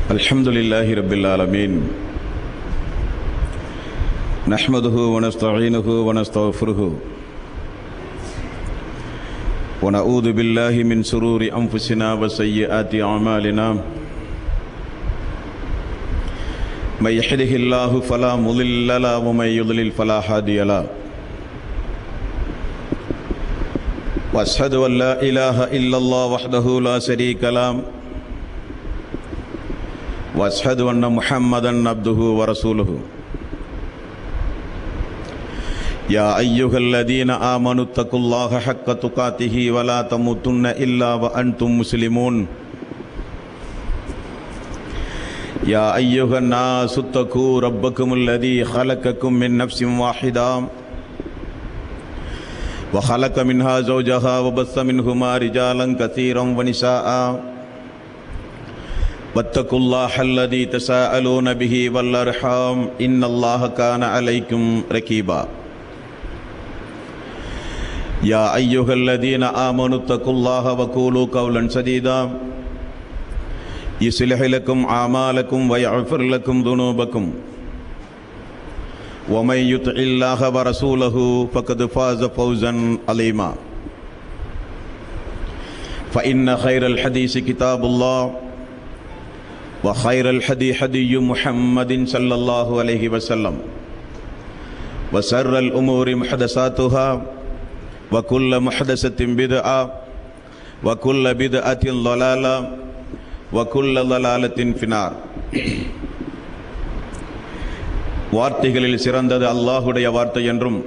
الحمد لله رب العالمين نحمده ونستعينه ونستغفره ونعوذ بالله من سرور أنفسنا وسيئات أعمالنا من يحده الله فلا مضل له ومن يضلل فلا هادي له واشهد ان لا اله الا الله وحده لا شريك له واشهد ان محمدا عبده ورسوله يا ايها الذين امنوا اتقوا الله حق تقاته ولا تموتن الا وانتم مسلمون يا ايها الناس اتقوا ربكم الذي خلقكم من نفس واحده وخلق منها زوجها وبث منهما رجالا كثيرا ونساء واتقوا الله الذي تساءلون به والارحام ان الله كان عليكم ركيبا يا ايها الذين امنوا اتقوا الله وقولوا قولا سديدا يصلح لكم اعمالكم ويغفر لكم ذنوبكم ومن يطع الله ورسوله فقد فاز فوزا عظيما فإن خير الحديث كتاب الله وخير الحدي حدي محمد صلى الله عليه وسلم وسر الأمور محدثاتها وكل محدثة بدعة وكل بدعة ضلالة وكل ضلالة في النار வார்த்தைகளில் சிறந்தது அல்லாஹுடைய வார்த்தை என்றும்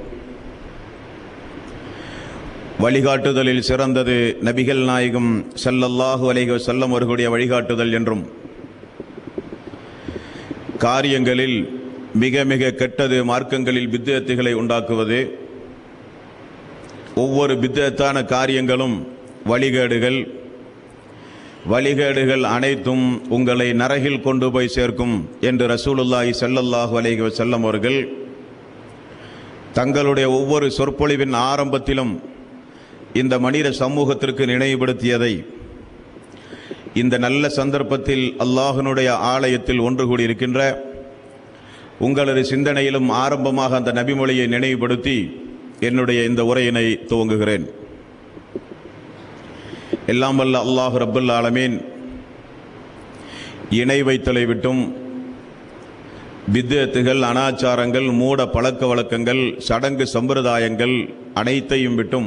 வழிகாட்டுதலில் சிறந்தது நபிகள் நாயகம் ஸல்லல்லாஹு அலைஹி வஸல்லம் அவர்களுடைய வழிகாட்டுதல் என்றும் காரியங்களில் மிக மிக கெட்டது மார்க்கங்களில் பித்தத்துகளை உண்டாக்குவது ஒவ்வொரு பித்தத்தான காரியங்களும் வழிகேடுகள் வழிகேடுகள் அனைத்தும் உங்களை நரகில் கொண்டு போய் சேர்க்கும் என்று ரசூலுல்லாஹி ஸல்லல்லாஹு அலைஹி வஸல்லம் அவர்கள் தங்களுடைய ஒவ்வொரு சொற்பொழிவின் ஆரம்பத்திலும் இந்த மனித சமூகத்திற்கு நினைவுபடுத்தியதை இந்த நல்ல சந்தர்ப்பத்தில் அல்லாஹனுடைய ஆலயத்தில் ஒன்று கூடியிருக்கின்ற உங்களது சிந்தனையிலும் ஆரம்பமாக அந்த நபிமொழியை நினைவுபடுத்தி என்னுடைய இந்த உரையினை துவங்குகிறேன் எல்லாம் வல்ல அல்லாஹ் ரப்புல் ஆலமீன் இணை வைத்தலை விட்டும் பித்தத்துகள் அனாச்சாரங்கள் மூட பழக்க வழக்கங்கள் சடங்கு சம்பிரதாயங்கள் அனைத்தையும் விட்டும்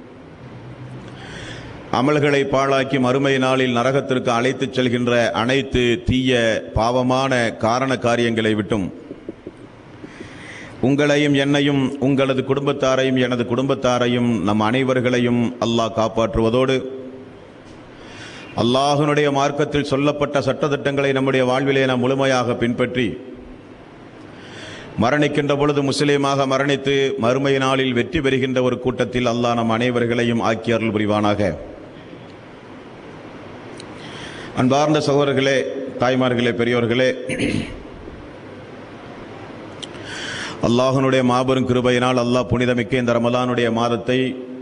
அமல்களை பாழாக்கி மறுமை நாளில் நரகத்திற்கு அழைத்துச் செல்கின்ற அனைத்து தீய பாவமான காரண காரியங்களை விட்டும் உங்களையும் என்னையும் உங்களது குடும்பத்தாரையும் எனது குடும்பத்தாரையும் நம் அனைவர்களையும் அல்லாஹ் காப்பாற்றுவதோடு அல்லாஹனுடைய மார்க்கத்தில் சொல்லப்பட்ட சட்டத்திட்டங்களை நம்முடைய வாழ்விலே நாம் முழுமையாக பின்பற்றி மரணிக்கின்ற பொழுது முஸ்லீமாக மரணித்து மறுமை நாளில் வெற்றி பெறுகின்ற ஒரு கூட்டத்தில் அல்லாஹ் நம் அனைவர்களையும் ஆக்கி அருள் புரிவானாக அன்பார்ந்த சகோதரர்களே தாய்மார்களே பெரியோர்களே அல்லாஹனுடைய மாபெரும் கிருபையினால் அல்லாஹ் புனிதமிக்க இந்த ரமலானுடைய மாதத்தை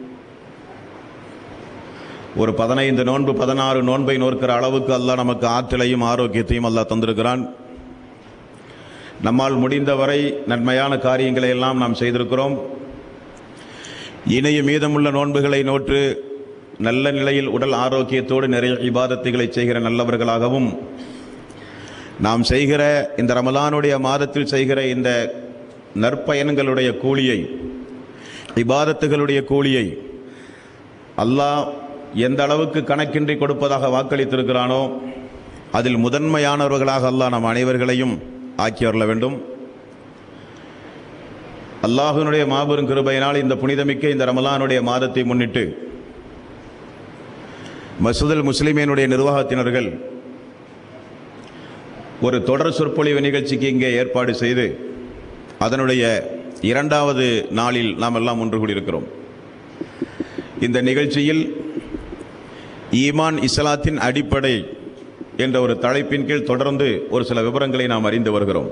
ஒரு பதினைந்து நோன்பு பதினாறு நோன்பை நோக்கிற அளவுக்கு அல்லாஹ் நமக்கு ஆற்றலையும் ஆரோக்கியத்தையும் அல்லாஹ் தந்திருக்கிறான் நம்மால் முடிந்தவரை நன்மையான காரியங்களை எல்லாம் நாம் செய்திருக்கிறோம் இணைய மீதமுள்ள நோன்புகளை நோற்று நல்ல நிலையில் உடல் ஆரோக்கியத்தோடு நிறைய இபாதத்துகளை செய்கிற நல்லவர்களாகவும் நாம் செய்கிற இந்த ரமலானுடைய மாதத்தில் செய்கிற இந்த நற்பயன்களுடைய கூலியை இபாதத்துகளுடைய கூலியை அல்லாஹ் எந்த அளவுக்கு கணக்கின்றி கொடுப்பதாக வாக்களித்திருக்கிறானோ அதில் முதன்மையானவர்களாக அல்லாஹ் நம் அனைவர்களையும் ஆக்கி வரல வேண்டும் அல்லாஹினுடைய மாபெரும் கிருபையினால் இந்த புனிதமிக்க இந்த ரமலானுடைய மாதத்தை முன்னிட்டு மசூதல் முஸ்லிமீனுடைய நிர்வாகத்தினர்கள் ஒரு தொடர் சொற்பொழிவு நிகழ்ச்சிக்கு இங்கே ஏற்பாடு செய்து அதனுடைய இரண்டாவது நாளில் நாம் எல்லாம் ஒன்று கூடியிருக்கிறோம் இந்த நிகழ்ச்சியில் ஈமான் இஸ்லாத்தின் அடிப்படை என்ற ஒரு தலைப்பின் கீழ் தொடர்ந்து ஒரு சில விவரங்களை நாம் அறிந்து வருகிறோம்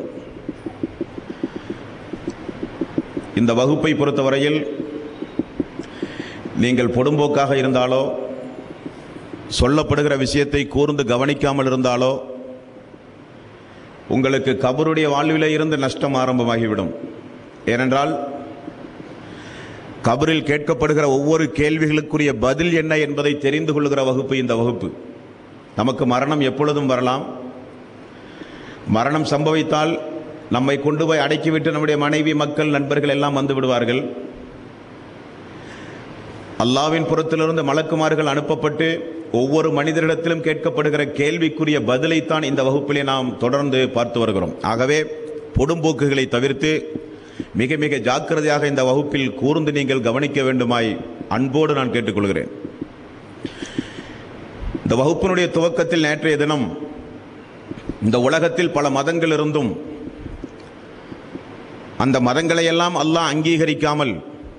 இந்த வகுப்பை பொறுத்தவரையில் நீங்கள் பொடும்போக்காக இருந்தாலோ சொல்லப்படுகிற விஷயத்தை கூர்ந்து கவனிக்காமல் இருந்தாலோ உங்களுக்கு கபருடைய வாழ்விலே இருந்து நஷ்டம் ஆரம்பமாகிவிடும் ஏனென்றால் கபரில் கேட்கப்படுகிற ஒவ்வொரு கேள்விகளுக்குரிய பதில் என்ன என்பதை தெரிந்து கொள்கிற வகுப்பு இந்த வகுப்பு நமக்கு மரணம் எப்பொழுதும் வரலாம் மரணம் சம்பவித்தால் நம்மை கொண்டு போய் அடக்கிவிட்டு நம்முடைய மனைவி மக்கள் நண்பர்கள் எல்லாம் வந்து விடுவார்கள் அல்லாவின் புறத்திலிருந்து மலக்குமார்கள் அனுப்பப்பட்டு ஒவ்வொரு மனிதரிடத்திலும் கேட்கப்படுகிற கேள்விக்குரிய பதிலைத்தான் இந்த வகுப்பிலே நாம் தொடர்ந்து பார்த்து வருகிறோம் ஆகவே பொடும்போக்குகளை தவிர்த்து மிக மிக ஜாக்கிரதையாக இந்த வகுப்பில் கூர்ந்து நீங்கள் கவனிக்க வேண்டுமாய் அன்போடு நான் கேட்டுக்கொள்கிறேன் இந்த வகுப்பினுடைய துவக்கத்தில் நேற்றைய தினம் இந்த உலகத்தில் பல மதங்கள் இருந்தும் அந்த மதங்களையெல்லாம் அல்லாஹ் அங்கீகரிக்காமல்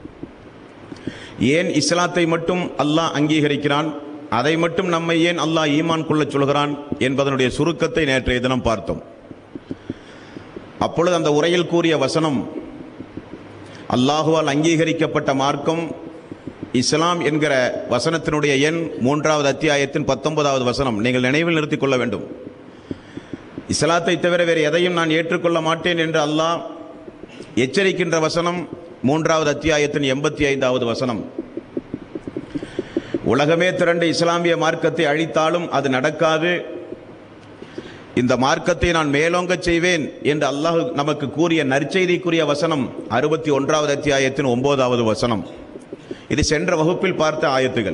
ஏன் இஸ்லாத்தை மட்டும் அல்லாஹ் அங்கீகரிக்கிறான் அதை மட்டும் நம்மை ஏன் அல்லாஹ் ஈமான் கொள்ளச் சொல்கிறான் என்பதனுடைய சுருக்கத்தை நேற்றைய தினம் பார்த்தோம் அப்பொழுது அந்த உரையில் கூறிய வசனம் அல்லாஹுவால் அங்கீகரிக்கப்பட்ட மார்க்கம் இஸ்லாம் என்கிற வசனத்தினுடைய எண் மூன்றாவது அத்தியாயத்தின் பத்தொன்பதாவது வசனம் நீங்கள் நினைவில் நிறுத்திக் கொள்ள வேண்டும் இஸ்லாத்தை தவிர வேறு எதையும் நான் ஏற்றுக்கொள்ள மாட்டேன் என்று அல்லாஹ் எச்சரிக்கின்ற வசனம் மூன்றாவது அத்தியாயத்தின் எண்பத்தி ஐந்தாவது வசனம் உலகமே திரண்டு இஸ்லாமிய மார்க்கத்தை அழித்தாலும் அது நடக்காது இந்த மார்க்கத்தை நான் மேலோங்கச் செய்வேன் என்று அல்லாஹ் நமக்கு கூறிய நற்செய்திக்குரிய வசனம் அறுபத்தி ஒன்றாவது அத்தியாயத்தின் ஒன்பதாவது வசனம் இது சென்ற வகுப்பில் பார்த்த ஆயத்துகள்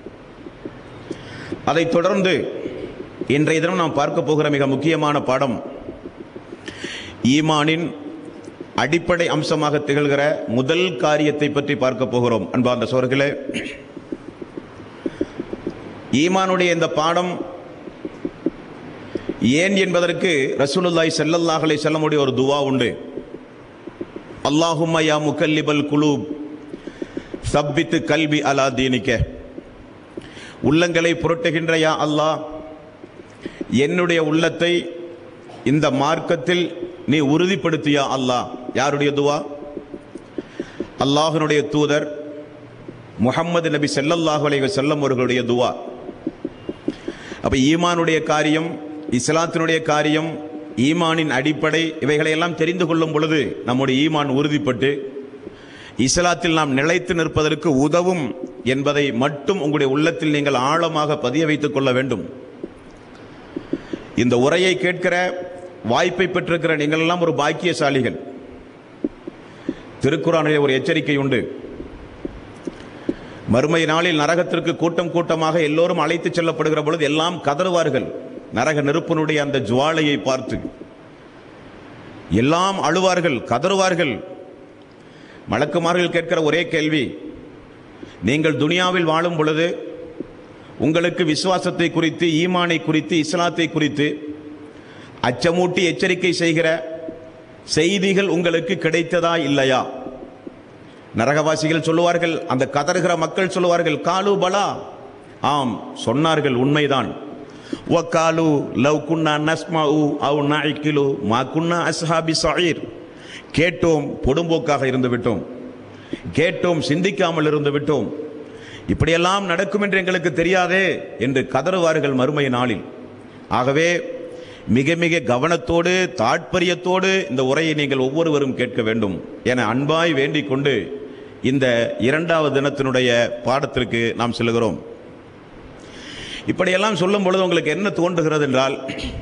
அதைத் தொடர்ந்து இன்றைய தினம் நாம் பார்க்க போகிற மிக முக்கியமான பாடம் ஈமானின் அடிப்படை அம்சமாக திகழ்கிற முதல் காரியத்தை பற்றி பார்க்க போகிறோம் அன்பார்ந்த சோர்களே ஈமானுடைய இந்த பாடம் ஏன் என்பதற்கு ரசூலுல்லாய் செல்லல்லாஹலை செல்லமுடைய ஒரு துவா உண்டு அல்லாஹும்ம யா முக்கல்லிபல் குலூப் சப்பித்து கல்வி அலா தீனிக்க உள்ளங்களை புரட்டுகின்ற யா அல்லாஹ் என்னுடைய உள்ளத்தை இந்த மார்க்கத்தில் நீ உறுதிப்படுத்தியா அல்லாஹ் யாருடைய துவா அல்லாஹனுடைய தூதர் முகம்மது நபி செல்லல்லாஹு அலைஹி செல்லம் அவர்களுடைய துவா அப்ப ஈமானுடைய காரியம் இஸ்லாத்தினுடைய காரியம் ஈமானின் அடிப்படை இவைகளையெல்லாம் தெரிந்து கொள்ளும் பொழுது நம்முடைய ஈமான் உறுதிப்பட்டு இஸ்லாத்தில் நாம் நிலைத்து நிற்பதற்கு உதவும் என்பதை மட்டும் உங்களுடைய உள்ளத்தில் நீங்கள் ஆழமாக பதிய வைத்துக் கொள்ள வேண்டும் இந்த உரையை கேட்கிற வாய்ப்பை பெற்றிருக்கிற நீங்கள் எல்லாம் ஒரு பாக்கியசாலிகள் திருக்குறானிலே ஒரு எச்சரிக்கை உண்டு மறுமை நாளில் நரகத்திற்கு கூட்டம் கூட்டமாக எல்லோரும் அழைத்து செல்லப்படுகிற பொழுது எல்லாம் கதறுவார்கள் நரக நெருப்பினுடைய அந்த ஜுவாலையை பார்த்து எல்லாம் அழுவார்கள் கதறுவார்கள் மலக்குமார்கள் கேட்கிற ஒரே கேள்வி நீங்கள் துனியாவில் வாழும் பொழுது உங்களுக்கு விசுவாசத்தை குறித்து ஈமானை குறித்து இஸ்லாத்தை குறித்து அச்சமூட்டி எச்சரிக்கை செய்கிற செய்திகள் உங்களுக்கு கிடைத்ததா இல்லையா நரகவாசிகள் சொல்லுவார்கள் அந்த கதறுகிற மக்கள் சொல்லுவார்கள் காலு பலா ஆம் சொன்னார்கள் உண்மைதான் ஒ காலு லவ் குன்னா நஸ்மா உ அவு நாய்க்கிலு மா குன்னா அஸ்ஹாபி சயீர் கேட்டோம் பொடும்போக்காக இருந்து விட்டோம் கேட்டோம் சிந்திக்காமல் இருந்து விட்டோம் இப்படியெல்லாம் நடக்கும் என்று எங்களுக்கு தெரியாதே என்று கதறுவார்கள் மறுமை நாளில் ஆகவே மிக மிக கவனத்தோடு தாட்பரியத்தோடு இந்த உரையை நீங்கள் ஒவ்வொருவரும் கேட்க வேண்டும் என அன்பாய் வேண்டிக் கொண்டு இந்த இரண்டாவது தினத்தினுடைய பாடத்திற்கு நாம் செல்கிறோம் இப்படியெல்லாம் சொல்லும் பொழுது உங்களுக்கு என்ன தோன்றுகிறது என்றால்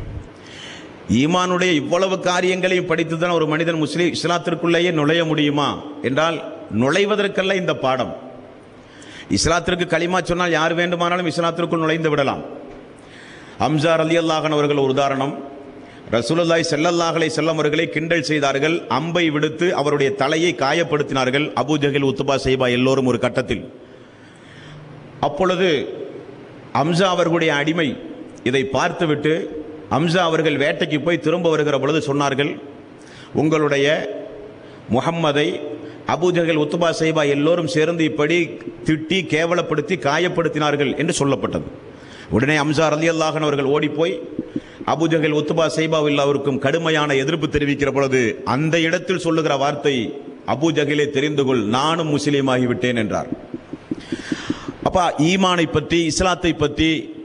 ஈமானுடைய இவ்வளவு காரியங்களையும் படித்து தான் ஒரு மனிதன் முஸ்லீம் இஸ்லாத்திற்குள்ளேயே நுழைய முடியுமா என்றால் நுழைவதற்கல்ல இந்த பாடம் இஸ்லாத்திற்கு களிமா சொன்னால் யார் வேண்டுமானாலும் இஸ்லாத்திற்குள் நுழைந்து விடலாம் ஹம்சார் அலி அல்லாஹன் அவர்கள் ஒரு உதாரணம் ரசூலுல்லாய் செல்லல்லாஹலை செல்லம் அவர்களை கிண்டல் செய்தார்கள் அம்பை விடுத்து அவருடைய தலையை காயப்படுத்தினார்கள் அபூஜகில் உத்துபா செய்பா எல்லோரும் ஒரு கட்டத்தில் அப்பொழுது அம்சா அவர்களுடைய அடிமை இதை பார்த்துவிட்டு அம்சா அவர்கள் வேட்டைக்கு போய் திரும்ப வருகிற பொழுது சொன்னார்கள் உங்களுடைய முகம்மதை அபூஜகல் உத்துபா செய்பா எல்லோரும் சேர்ந்து இப்படி திட்டி கேவலப்படுத்தி காயப்படுத்தினார்கள் என்று சொல்லப்பட்டது உடனே அம்சார் அலி அல்லாஹன் அவர்கள் ஓடிப்போய் அபுஜகல் உத்துபா செய்பாவில் அவருக்கும் கடுமையான எதிர்ப்பு தெரிவிக்கிற பொழுது அந்த இடத்தில் சொல்லுகிற வார்த்தை அபுஜகிலே தெரிந்து கொள் நானும் முஸ்லீம் ஆகிவிட்டேன் என்றார் அப்பா ஈமானை பற்றி இஸ்லாத்தை பற்றி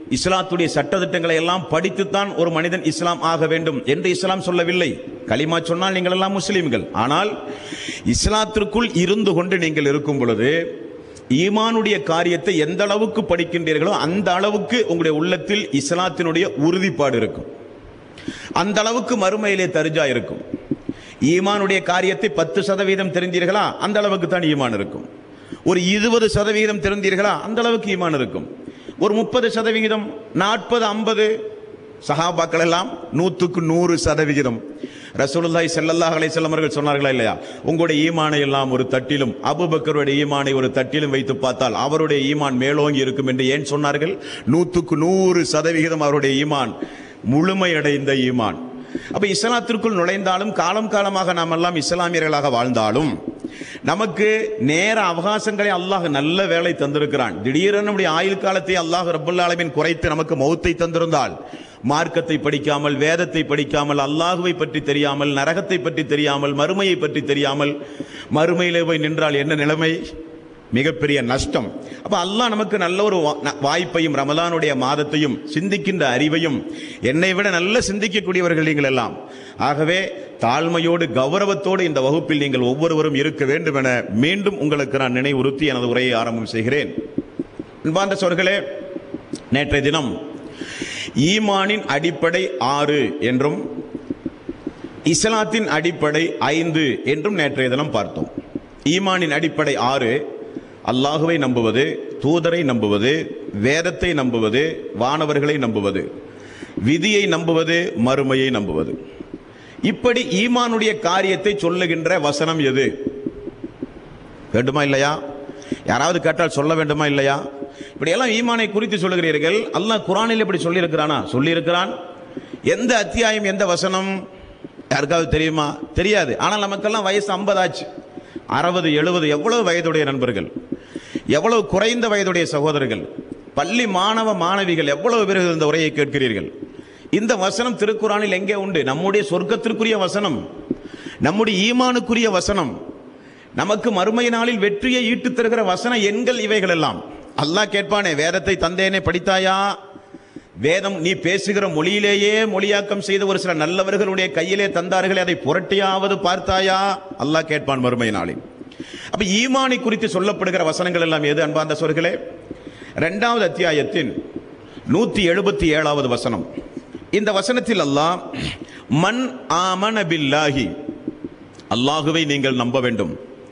இஸ்லாத்துடைய சட்டதிட்டங்களை எல்லாம் படித்துத்தான் ஒரு மனிதன் இஸ்லாம் ஆக வேண்டும் என்று இஸ்லாம் சொல்லவில்லை களிமா சொன்னால் நீங்கள் எல்லாம் முஸ்லிம்கள் ஆனால் இஸ்லாத்திற்குள் இருந்து கொண்டு நீங்கள் இருக்கும் பொழுது ஈமானுடைய காரியத்தை எந்த அளவுக்கு படிக்கின்றீர்களோ அந்த அளவுக்கு உங்களுடைய உள்ளத்தில் இஸ்லாத்தினுடைய உறுதிப்பாடு இருக்கும் அந்த அளவுக்கு மறுமையிலே தரிஜா இருக்கும் ஈமானுடைய காரியத்தை பத்து சதவீதம் தெரிந்தீர்களா அந்த அளவுக்கு தான் ஈமான் இருக்கும் ஒரு இருபது சதவீதம் தெரிந்தீர்களா அந்த அளவுக்கு ஈமான் இருக்கும் ஒரு முப்பது சதவிகிதம் நாற்பது ஐம்பது சஹாபாக்கள் எல்லாம் நூற்றுக்கு நூறு சதவிகிதம் ரசூலுல்லாஹி ஸல்லல்லாஹு அலைஹி வஸல்லம் அவர்கள் சொன்னார்களா இல்லையா உங்களுடைய ஈமானை எல்லாம் ஒரு தட்டிலும் அபூபக்கருடைய ஈமானை ஒரு தட்டிலும் வைத்து பார்த்தால் அவருடைய ஈமான் மேலோங்கி இருக்கும் என்று ஏன் சொன்னார்கள் நூற்றுக்கு நூறு சதவிகிதம் அவருடைய ஈமான் முழுமையடைந்த ஈமான் அப்ப இஸ்லாத்திற்குள் நுழைந்தாலும் காலம் காலமாக நாம் எல்லாம் இஸ்லாமியர்களாக வாழ்ந்தாலும் நமக்கு நேர அவகாசங்களை அல்லாஹ் நல்ல வேலை தந்திருக்கிறான் திடீரென நம்முடைய ஆயுள் காலத்தை அல்லாஹ் ரப்புல் ஆலமீன் குறைத்து நமக்கு மௌத்தை தந்திருந்தால் மார்க்கத்தை படிக்காமல் வேதத்தை படிக்காமல் அல்லாஹுவை பற்றி தெரியாமல் நரகத்தை பற்றி தெரியாமல் மறுமையை பற்றி தெரியாமல் மறுமையிலே போய் நின்றால் என்ன நிலைமை மிகப்பெரிய நஷ்டம் அப்ப அல்லாஹ் நமக்கு நல்ல ஒரு வா- ந- வாய்ப்பையும் ரமலானுடைய மாதத்தையும் சிந்திக்கின்ற அறிவையும் என்னை விட நல்ல சிந்திக்கக்கூடியவர்கள் நீங்கள் எல்லாம் ஆகவே தாழ்மையோடு கௌரவத்தோடு இந்த வகுப்பில் நீங்கள் ஒவ்வொருவரும் இருக்க வேண்டும் என மீண்டும் உங்களுக்கு நான் நினைவுறுத்தி எனது உரையை ஆரம்பம் செய்கிறேன் அன்பார்ந்த சோர்களே நேற்றைய தினம் ஈமானின் அடிப்படை ஆறு என்றும் இஸ்லாத்தின் அடிப்படை ஐந்து என்றும் நேற்றைய தினம் பார்த்தோம் ஈமானின் அடிப்படை ஆறு அல்லாஹுவை நம்புவது தூதரை நம்புவது வேதத்தை நம்புவது வானவர்களை நம்புவது விதியை நம்புவது மறுமையை நம்புவது இப்படி ஈமானுடைய காரியத்தை சொல்லுகின்ற வசனம் எது வேண்டுமா இல்லையா யாராவது கேட்டால் சொல்ல வேண்டுமா இல்லையா இப்படியெல்லாம் ஈமானை குறித்து சொல்லுகிறீர்கள் அல்லாஹ் குரானில் இப்படி சொல்லியிருக்கிறானா சொல்லியிருக்கிறான் எந்த அத்தியாயம் எந்த வசனம் யாருக்காவது தெரியுமா தெரியாது ஆனால் நமக்கெல்லாம் வயசு 50 ஆச்சு அறுபது எழுபது எவ்வளவு வயதுடைய நண்பர்கள் எவ்வளவு குறைந்த வயதுடைய சகோதரர்கள் பள்ளி மாணவ மாணவிகள் எவ்வளவு பேர் இந்த உரையை கேட்கிறீர்கள் இந்த வசனம் திருக்குறானில் எங்கே உண்டு நம்முடைய சொர்க்கத்திற்குரிய வசனம் நம்முடைய ஈமானுக்குரிய வசனம் நமக்கு மறுமை நாளில் வெற்றியை ஈட்டு தருகிற வசன எண்கள் இவைகள் எல்லாம் அல்லாஹ் கேட்பானே வேதத்தை தந்தேனே படித்தாயா வேதம் நீ பேசுகிற மொழியிலேயே மொழியாக்கம் செய்த ஒரு சில நல்லவர்களுடைய கையிலே தந்தார்களே அதை புரட்டியாவது பார்த்தாயா அல்லாஹ் கேட்பான் மறுமை நாளில் அப்ப ஈமானை குறித்து சொல்லப்படுகிற வசனங்கள் எல்லாம் எது அன்பார்ந்த சொற்களே இரண்டாவது அத்தியாயத்தின் நூத்தி எழுபத்தி ஏழாவது வசனம் இந்த வசனத்தில் அல்லாஹ் மன் ஆமன பில்லாஹி அல்லாஹுவை நீங்கள் நம்ப வேண்டும்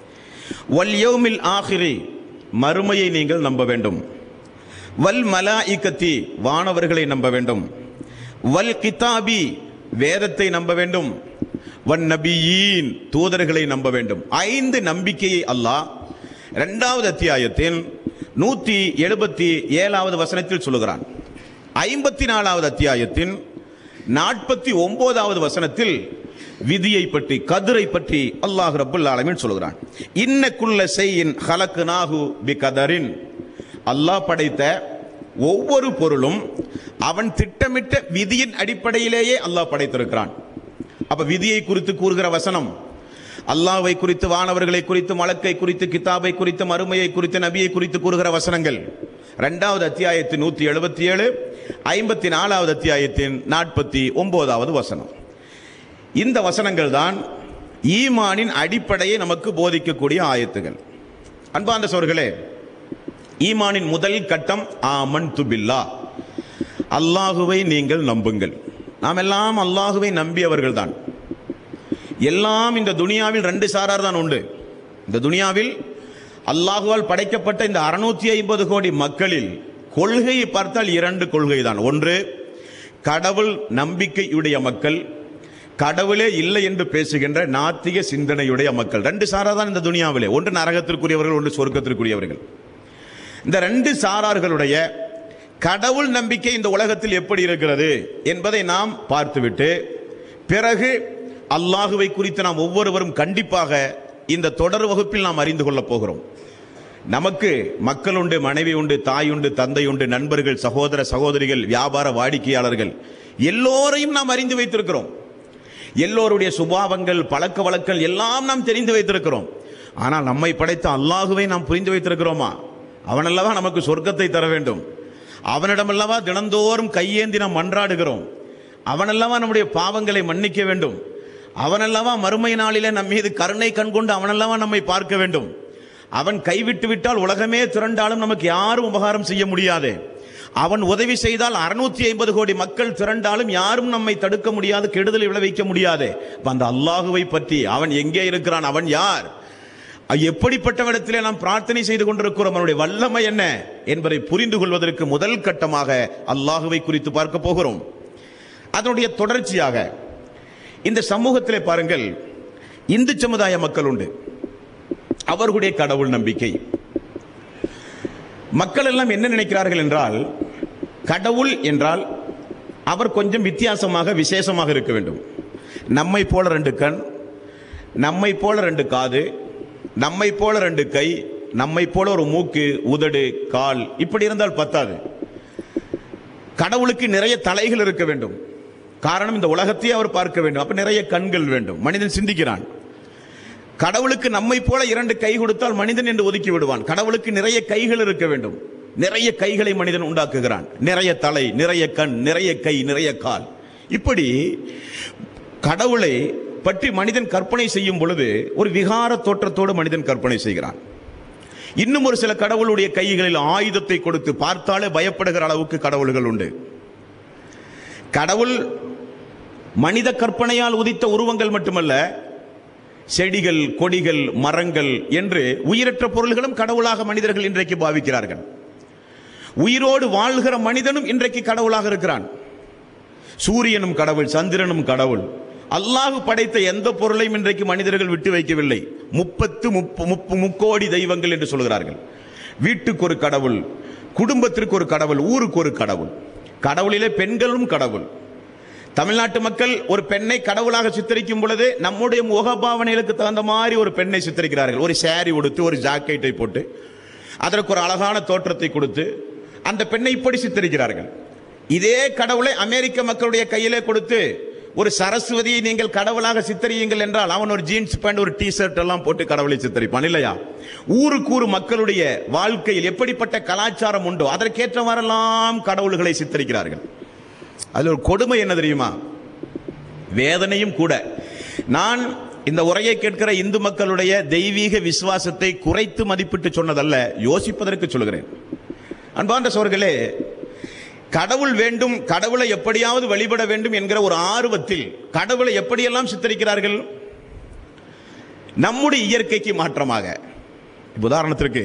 வல் யௌமில் ஆஹிரி மறுமையை நீங்கள் நம்ப வேண்டும் வல் மலாயிக்கத்தி வானவர்களை நம்ப வேண்டும் வல் கிதாபி வேதத்தை நம்ப வேண்டும் வன் நபியீன் தூதர்களை நம்ப வேண்டும் ஐந்து நம்பிக்கையை அல்லாஹ் இரண்டாவது அத்தியாயத்தில் நூத்தி எழுபத்தி ஏழாவது வசனத்தில் சொல்லுகிறான் ஐம்பத்தி நாலாவது அத்தியாயத்தின் நாற்பத்தி ஒன்பதாவது வசனத்தில் விதியை பற்றி கதிரை பற்றி அல்லாஹ் ரப்புல் ஆலமீன் சொல்கிறான் இன்னக்குள்ள செய்யின் ஹலக்கு நாகு பி கதரின் அல்லாஹ் படைத்த ஒவ்வொரு பொருளும் அவன் திட்டமிட்ட விதியின் அடிப்படையிலேயே அல்லாஹ் படைத்திருக்கிறான் அப்ப விதியை குறித்து கூறுகிற வசனம் அல்லாஹ்வை குறித்து வானவர்களை குறித்து மலக்கை குறித்து கிதாபை குறித்து மறுமையை குறித்து நபியை குறித்து கூறுகிற வசனங்கள் இரண்டாவது அத்தியாயத்தின் நூத்தி எழுபத்தி ஏழு ஐம்பத்தி நாலாவது அத்தியாயத்தின் நாற்பத்தி ஒன்பதாவது வசனம் இந்த வசனங்கள் தான் ஈமானின் அடிப்படையை நமக்கு போதிக்கக்கூடிய ஆயத்துகள் அன்பார்ந்த சோர்களே ஈமானின் முதல் கட்டம் ஆமன் துபில்லா அல்லாஹுவை நீங்கள் நம்புங்கள் நாம் எல்லாம் அல்லாஹுவை நம்பியவர்கள் தான் எல்லாம் இந்த துனியாவில் ரெண்டு சாரார் தான் உண்டு இந்த துனியாவில் அல்லாஹுவால் படைக்கப்பட்ட இந்த அறுநூத்தி ஐம்பது கோடி மக்களில் கொள்கையை பார்த்தால் இரண்டு கொள்கை தான் ஒன்று கடவுள் நம்பிக்கையுடைய மக்கள் கடவுளே இல்லை என்று பேசுகின்ற நாத்திக சிந்தனையுடைய மக்கள் ரெண்டு சாரா தான் இந்த துனியாவிலே ஒன்று நரகத்திற்குரியவர்கள் ஒன்று சொர்க்கத்திற்குரியவர்கள் இந்த ரெண்டு சாரார்களுடைய கடவுள் நம்பிக்கை இந்த உலகத்தில் எப்படி இருக்கிறது என்பதை நாம் பார்த்துவிட்டு பிறகு அல்லாஹுவை குறித்து நாம் ஒவ்வொருவரும் கண்டிப்பாக இந்த தொடர் வகுப்பில் நாம் அறிந்து கொள்ளப் போகிறோம் நமக்கு மக்கள் உண்டு மனைவி உண்டு தாய் உண்டு தந்தை உண்டு நண்பர்கள் சகோதர சகோதரிகள் வியாபார வாடிக்கையாளர்கள் எல்லோரையும் நாம் அறிந்து வைத்திருக்கிறோம் எல்லோருடைய சுபாவங்கள் பழக்க வழக்கங்கள் எல்லாம் நாம் தெரிந்து வைத்திருக்கிறோம் ஆனால் நம்மை படைத்த அல்லாஹுவை நாம் புரிந்து வைத்திருக்கிறோமா அவனல்லவா நமக்கு சொர்க்கத்தை தர வேண்டும் அவனிடமல்லவா தினந்தோறும் கையேந்தி நாம் மன்றாடுகிறோம் அவனல்லவா நம்முடைய பாவங்களை மன்னிக்க வேண்டும் அவனல்லவா மறுமை நாளிலே நம் மீது கருணை கண்கொண்டு அவனல்லவா நம்மை பார்க்க வேண்டும் அவன் கைவிட்டு விட்டால் உலகமே திரண்டாலும் நமக்கு யாரும் உபகாரம் செய்ய முடியாது அவன் உதவி செய்தால் அறுநூத்தி ஐம்பது கோடி மக்கள் திரண்டாலும் யாரும் நம்மை தடுக்க முடியாது கெடுதல் விளைவிக்க முடியாது அப்ப அந்த அல்லாஹுவை பற்றி அவன் எங்கே இருக்கிறான் அவன் யார் எப்படிப்பட்டவரிடத்திலே நாம் பிரார்த்தனை செய்து கொண்டிருக்கிறோம் அவனுடைய வல்லமை என்ன என்பதை புரிந்து கொள்வதற்கு முதல் கட்டமாக அல்லாஹுவை குறித்து பார்க்க போகிறோம் அதனுடைய தொடர்ச்சியாக இந்த சமூகத்திலே பாருங்கள் இந்து சமுதாய மக்கள் உண்டு அவர்களுடைய கடவுள் நம்பிக்கை மக்கள் எல்லாம் என்ன நினைக்கிறார்கள் என்றால் கடவுள் என்றால் அவர் கொஞ்சம் வித்தியாசமாக விசேஷமாக இருக்க வேண்டும் நம்மை போல ரெண்டு கண் நம்மை போல ரெண்டு காது நம்மை போல ரெண்டு கை நம்மை போல ஒரு மூக்கு உதடு கால் இப்படி இருந்தால் பத்தாது கடவுளுக்கு நிறைய தலைகள் இருக்க வேண்டும் காரணம் இந்த உலகத்தையே அவர் பார்க்க வேண்டும் அப்ப நிறைய கண்கள் வேண்டும் மனிதன் சிந்திக்கிறான் கடவுளுக்கு நம்மை போல இரண்டு கை கொடுத்தால் மனிதன் என்று ஒதுக்கி விடுவான் கடவுளுக்கு நிறைய கைகள் இருக்க வேண்டும் நிறைய கைகளை மனிதன் உண்டாக்குகிறான் நிறைய தலை நிறைய கண் நிறைய கை நிறைய கால் இப்படி கடவுளை பற்றி மனிதன் கற்பனை செய்யும் பொழுது ஒரு விகார தோற்றத்தோடு மனிதன் கற்பனை செய்கிறான் இன்னும் ஒரு சில கடவுளுடைய கைகளில் ஆயுதத்தை கொடுத்து பார்த்தாலே பயப்படுகிற அளவுக்கு கடவுள்கள் உண்டு கடவுள் மனித கற்பனையால் உதித்த உருவங்கள் மட்டுமல்ல செடிகள் கொடிகள் மரங்கள் என்று உயிரற்ற பொருள்களும் கடவுளாக மனிதர்கள் இன்றைக்கு பாவிக்கிறார்கள் உயிரோடு வாழ்கிற மனிதனும் இன்றைக்கு கடவுளாக இருக்கிறான் சூரியனும் கடவுள் சந்திரனும் கடவுள் அல்லாஹ் படைத்த எந்த பொருளையும் இன்றைக்கு மனிதர்கள் விட்டு வைக்கவில்லை முப்பத்து முப்பு முப்பு முக்கோடி தெய்வங்கள் என்று சொல்கிறார்கள் வீட்டுக்கு ஒரு கடவுள் குடும்பத்திற்கு ஒரு கடவுள் ஊருக்கு ஒரு கடவுள் கடவுளிலே பெண்களும் கடவுள் தமிழ்நாட்டு மக்கள் ஒரு பெண்ணை கடவுளாக சித்தரிக்கும் பொழுது நம்முடைய முகபாவனைகளுக்கு தகுந்த மாதிரி ஒரு பெண்ணை சித்தரிக்கிறார்கள் ஒரு சேரி உடுத்து ஒரு ஜாக்கெட்டை போட்டு அதற்கு ஒரு அழகான தோற்றத்தை கொடுத்து அந்த பெண்ணை இப்படி சித்தரிக்கிறார்கள் இதே கடவுளை அமெரிக்க மக்களுடைய கையிலே கொடுத்து ஒரு சரஸ்வதியை நீங்கள் கடவுளாக சித்தரியுங்கள் என்றால் அவன் ஒரு ஜீன்ஸ் பேண்ட் ஒரு டி ஷர்ட் எல்லாம் போட்டு கடவுளை சித்தரிப்பான் இல்லையா ஊருக்கு ஊர் மக்களுடைய வாழ்க்கையில் எப்படிப்பட்ட கலாச்சாரம் உண்டோ அதற்கேற்றவாறெல்லாம் கடவுள்களை சித்தரிக்கிறார்கள் அதில் ஒரு கொடுமை என்ன தெரியுமா வேதனையும் கூட நான் இந்த உரையை கேட்கிற இந்து மக்களுடைய தெய்வீக விசுவாசத்தை குறைத்து மதிப்பிட்டு சொன்னதல்ல யோசிப்பதற்கு சொல்கிறேன் அன்பார்ந்த சோர்களே கடவுள் வேண்டும் கடவுளை எப்படியாவது வழிபட வேண்டும் என்கிற ஒரு ஆர்வத்தில் கடவுளை எப்படியெல்லாம் சித்தரிக்கிறார்கள் நம்முடைய இயற்கைக்கு மாற்றமாக இப்ப உதாரணத்திற்கு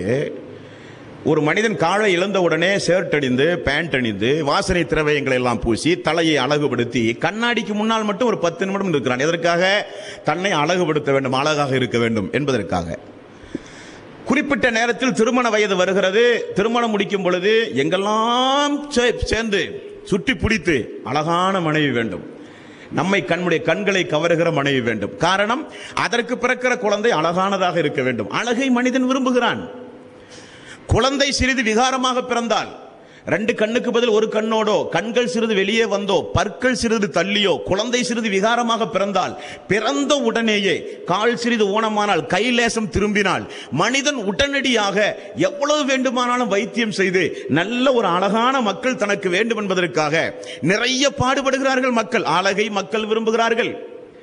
ஒரு மனிதன் காலை இழந்த உடனே ஷர்ட் அணிந்து பேண்ட் அணிந்து வாசனை திரவியங்களை எல்லாம் பூசி தலையை அழகுபடுத்தி கண்ணாடிக்கு முன்னால் மட்டும் ஒரு பத்து நிமிடம் இருக்கிறான் எதற்காக தன்னை அழகுபடுத்த வேண்டும் அழகாக இருக்க வேண்டும் என்பதற்காக குறிப்பிட்ட நேரத்தில் திருமண வயது வருகிறது திருமணம் முடிக்கும் பொழுது எங்கெல்லாம் சே- சேர்ந்து சுட்டி பிடித்து அழகான மனைவி வேண்டும் நம்மை கண்ணுடைய கண்களை கவருகிற மனைவி வேண்டும் காரணம் அதற்கு பிறக்கிற குழந்தை அழகானதாக இருக்க வேண்டும் அழகை மனிதன் விரும்புகிறான் குழந்தை சிறிது விகாரமாக பிறந்தால் ரெண்டு கண்ணுக்கு பதில் ஒரு கண்ணோடோ கண்கள் சிறிது வெளியே வந்தோ பற்கள் சிறிது தள்ளியோ குழந்தை சிறிது விகாரமாக பிறந்தால் பிறந்த உடனேயே கால் சிறிது ஊனமானால் கை லேசம் திரும்பினால் மனிதன் உடனடியாக எவ்வளவு வேண்டுமானாலும் வைத்தியம் செய்து நல்ல ஒரு அழகான மக்கள் தனக்கு வேண்டும் என்பதற்காக நிறைய பாடுபடுகிறார்கள் மக்கள் அழகை மக்கள் விரும்புகிறார்கள்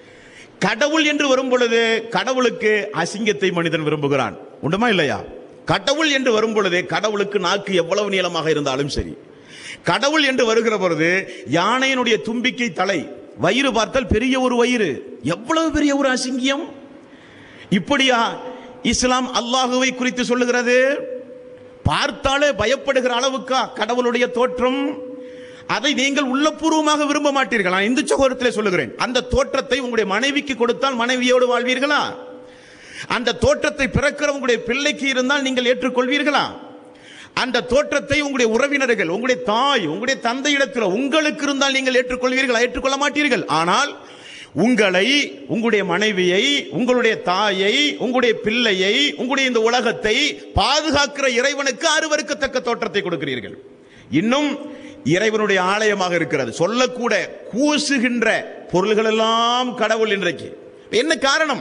கடவுள் என்று வரும் பொழுது கடவுளுக்கு அசிங்கத்தை மனிதன் விரும்புகிறான் உண்டுமா இல்லையா கடவுள் என்று வரும் பொழுது கடவுளுக்கு நாக்கு எவ்வளவு நீளமாக இருந்தாலும் சரி கடவுள் என்று வருகிற பொழுது யானையினுடைய தும்பிக்கை தலை வயிறு பார்த்தால் பெரிய ஒரு வயிறு எவ்வளவு பெரிய ஒரு அசிங்கியம் இப்படியா இஸ்லாம் அல்லாஹுவை குறித்து சொல்லுகிறது பார்த்தாலே பயப்படுகிற அளவுக்கா கடவுளுடைய தோற்றம் அதை நீங்கள் உள்ளபூர்வமாக விரும்ப மாட்டீர்கள் நான் இந்து சகோதரத்திலே சொல்லுகிறேன் அந்த தோற்றத்தை உங்களுடைய மனைவிக்கு கொடுத்தால் மனைவியோடு வாழ்வீர்களா அந்த தோற்றத்தை பிறக்கிற உங்களுடைய பிள்ளைக்கு இருந்தால் நீங்கள் ஏற்றுக்கொள்வீர்களா அந்த தோற்றத்தை உங்களுடைய உறவினர்கள் உங்களுடைய தாய் உங்களுடைய தந்தையிடத்தில் உங்களுக்கு இருந்தால் நீங்கள் ஏற்றுக்கொள்வீர்களா ஏற்றுக்கொள்ள மாட்டீர்கள் ஆனால் உங்களை உங்களுடைய மனைவியை உங்களுடைய தாயை உங்களுடைய பிள்ளையை உங்களுடைய இந்த உலகத்தை பாதுகாக்கிற இறைவனுக்கு அருவருக்கத்தக்க தோற்றத்தை கொடுக்கிறீர்கள் இன்னும் இறைவனுடைய ஆலயமாக இருக்கிறது சொல்லக்கூட கூசுகின்ற பொருள்கள் எல்லாம் கடவுள் இன்றைக்கு என்ன காரணம்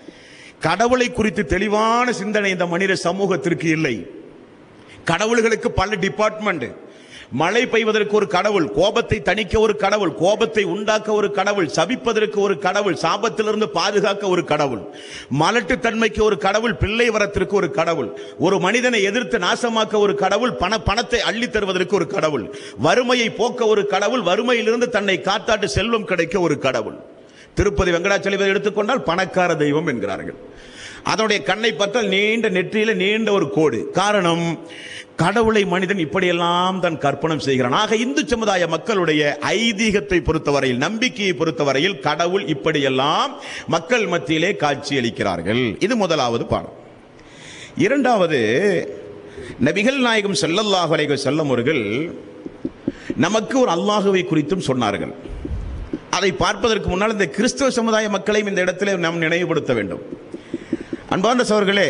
கடவுளை குறித்து தெளிவான சிந்தனை இந்த மனித சமூகத்திற்கு இல்லை கடவுள்களுக்கு பல டிபார்ட்மெண்ட் மழை பெய்வதற்கு ஒரு கடவுள் கோபத்தை தணிக்க ஒரு கடவுள் கோபத்தை உண்டாக்க ஒரு கடவுள் சபிப்பதற்கு ஒரு கடவுள் சாபத்திலிருந்து பாதுகாக்க ஒரு கடவுள் மலட்டுத்தன்மைக்கு ஒரு கடவுள் பிள்ளை வரத்திற்கு ஒரு கடவுள் ஒரு மனிதனை எதிர்த்து நாசமாக்க ஒரு கடவுள் பண பணத்தை அள்ளி தருவதற்கு ஒரு கடவுள் வறுமையை போக்க ஒரு கடவுள் வறுமையிலிருந்து தன்னை காத்தாட்டு செல்வம் கிடைக்க ஒரு கடவுள் திருப்பதி வெங்கடாச்சலபதி எடுத்துக்கொண்டால் பணக்கார தெய்வம் என்கிறார்கள் அதனுடைய கண்ணை பார்த்தால் நீண்ட நெற்றியில நீண்ட ஒரு கோடு காரணம் கடவுளை மனிதன் இப்படியெல்லாம் தான் கற்பனம் செய்கிறான் ஆக இந்து சமுதாய மக்களுடைய ஐதீகத்தை பொறுத்தவரையில் நம்பிக்கையை பொறுத்தவரையில் கடவுள் இப்படியெல்லாம் மக்கள் மத்தியிலே காட்சியளிக்கிறார்கள் இது முதலாவது பாடம் இரண்டாவது நபிகள் நாயகம் ஸல்லல்லாஹு அலைஹி வஸல்லம் அவர்கள் நமக்கு ஒரு அல்லாஹுவை குறித்தும் சொன்னார்கள் அதை பார்ப்பதற்கு முன்னால் இந்த கிறிஸ்தவ சமுதாய மக்களையும் இந்த இடத்திலே நாம் நினைவுபடுத்த வேண்டும் அன்பார்ந்த சவர்களே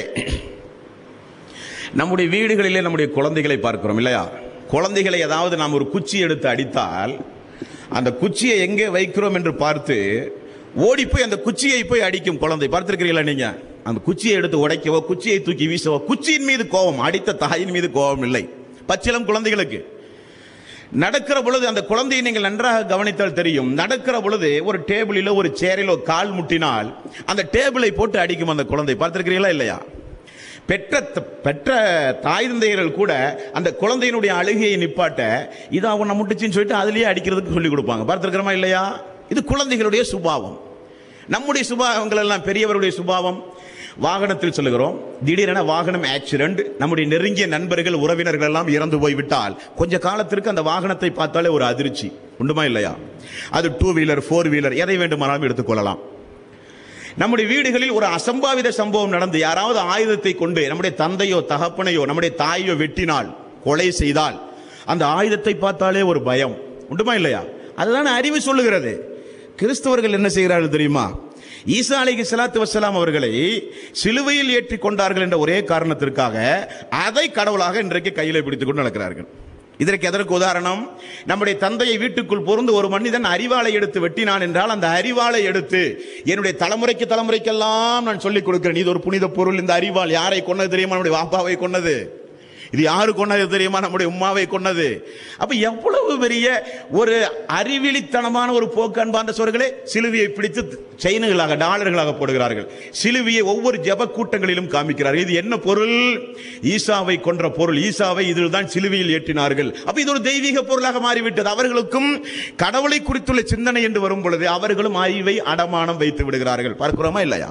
நம்முடைய வீடுகளிலே நம்முடைய குழந்தைகளை பார்க்கிறோம் இல்லையா குழந்தைகளை ஏதாவது நாம் ஒரு குச்சி எடுத்து அடித்தால் அந்த குச்சியை எங்கே வைக்கிறோம் என்று பார்த்து ஓடி போய் அந்த குச்சியை போய் அடிக்கும் குழந்தை பார்த்திருக்கிறீங்களா நீங்க அந்த குச்சியை எடுத்து உடைக்கவோ குச்சியை தூக்கி வீசவோ குச்சியின் மீது கோபம் அடித்த தாயின் மீது கோபம் இல்லை பச்சிலம் குழந்தைகளுக்கு நடக்கிற பொழுது அந்த குழந்தையை நீங்கள் நன்றாக கவனித்தால் தெரியும் நடக்கிற பொழுது ஒரு டேபிளிலோ ஒரு சேரிலோ கால் முட்டினால் அந்த டேபிளை போட்டு அடிக்கும் அந்த குழந்தை பார்த்திருக்கிறீங்களா இல்லையா பெற்ற த- பெற்ற தாய் தந்தையர்கள் கூட அந்த குழந்தையினுடைய அழுகையை நிப்பாட்ட இது அவனை முட்டுச்சின்னு சொல்லிட்டு அதுலயே அடிக்கிறதுக்கு சொல்லி கொடுப்பாங்க பார்த்திருக்கிறோமா இல்லையா இது குழந்தைகளுடைய சுபாவம் நம்முடைய சுபாவங்கள் எல்லாம் பெரியவருடைய சுபாவம் வாகனத்தில் சொல்லுகிறோம் திடீரென வாகனம் ஆக்சிடென்ட் நம்முடைய நெருங்கிய நண்பர்கள் உறவினர்கள் எல்லாம் இறந்து போய்விட்டால் கொஞ்ச காலத்திற்கு அந்த வாகனத்தை பார்த்தாலே ஒரு அதிர்ச்சி உண்டுமா இல்லையா அது டூ வீலர் ஃபோர் வீலர் எதை வேண்டுமானாலும் எடுத்துக்கொள்ளலாம் நம்முடைய வீடுகளில் ஒரு அசம்பாவித சம்பவம் நடந்து யாராவது ஆயுதத்தை கொண்டு நம்முடைய தந்தையோ தகப்பனையோ நம்முடைய தாயோ வெட்டினால் கொலை செய்தால் அந்த ஆயுதத்தை பார்த்தாலே ஒரு பயம் உண்டுமா இல்லையா அதுதான் அறிவு சொல்லுகிறது கிறிஸ்தவர்கள் என்ன செய்கிறார்கள் தெரியுமா ஈசா அலைஹி ஸலாத்து வஸ்ஸலாம் அவர்களை சிலுவையில் ஏற்றி கொண்டார்கள் என்ற ஒரே காரணத்திற்காக அதை கடவுளாக இன்றைக்கு கையிலே பிடித்துக் கொண்டு நடக்கிறார்கள் இதற்கு எதற்கு உதாரணம் நம்முடைய தந்தையை வீட்டுக்குள் பொருந்து ஒரு மனிதன் அறிவாளை எடுத்து வெட்டினான் என்றால் அந்த அறிவாளை எடுத்து என்னுடைய தலைமுறைக்கு தலைமுறைக்கெல்லாம் நான் சொல்லிக் கொடுக்கிறேன் இது ஒரு புனித பொருள் இந்த அறிவாள் யாரை கொன்னது தெரியுமா நம்முடைய வாப்பாவை கொன்னது இது யாரு கொன்னது தெரியுமா நம்முடைய உம்மாவை கொன்னது அப்ப எவ்வளவு பெரிய ஒரு அறிவிலித்தனமான ஒரு போக்கு அன்பார்ந்த சோர்களே சிலுவையை பிடித்து செயின்களாக டாலர்களாக போடுகிறார்கள் சிலுவையை ஒவ்வொரு ஜெப கூட்டங்களிலும் காமிக்கிறார்கள் இது என்ன பொருள் ஈசாவை கொன்ற பொருள் ஈசாவை இதில் தான் சிலுவையில் ஏற்றினார்கள் அப்ப இது ஒரு தெய்வீக பொருளாக மாறிவிட்டது அவர்களுக்கும் கடவுளை குறித்துள்ள சிந்தனை என்று வரும் பொழுது அவர்களும் அறிவை அடமானம் வைத்து விடுகிறார்கள் பார்க்கிறோமா இல்லையா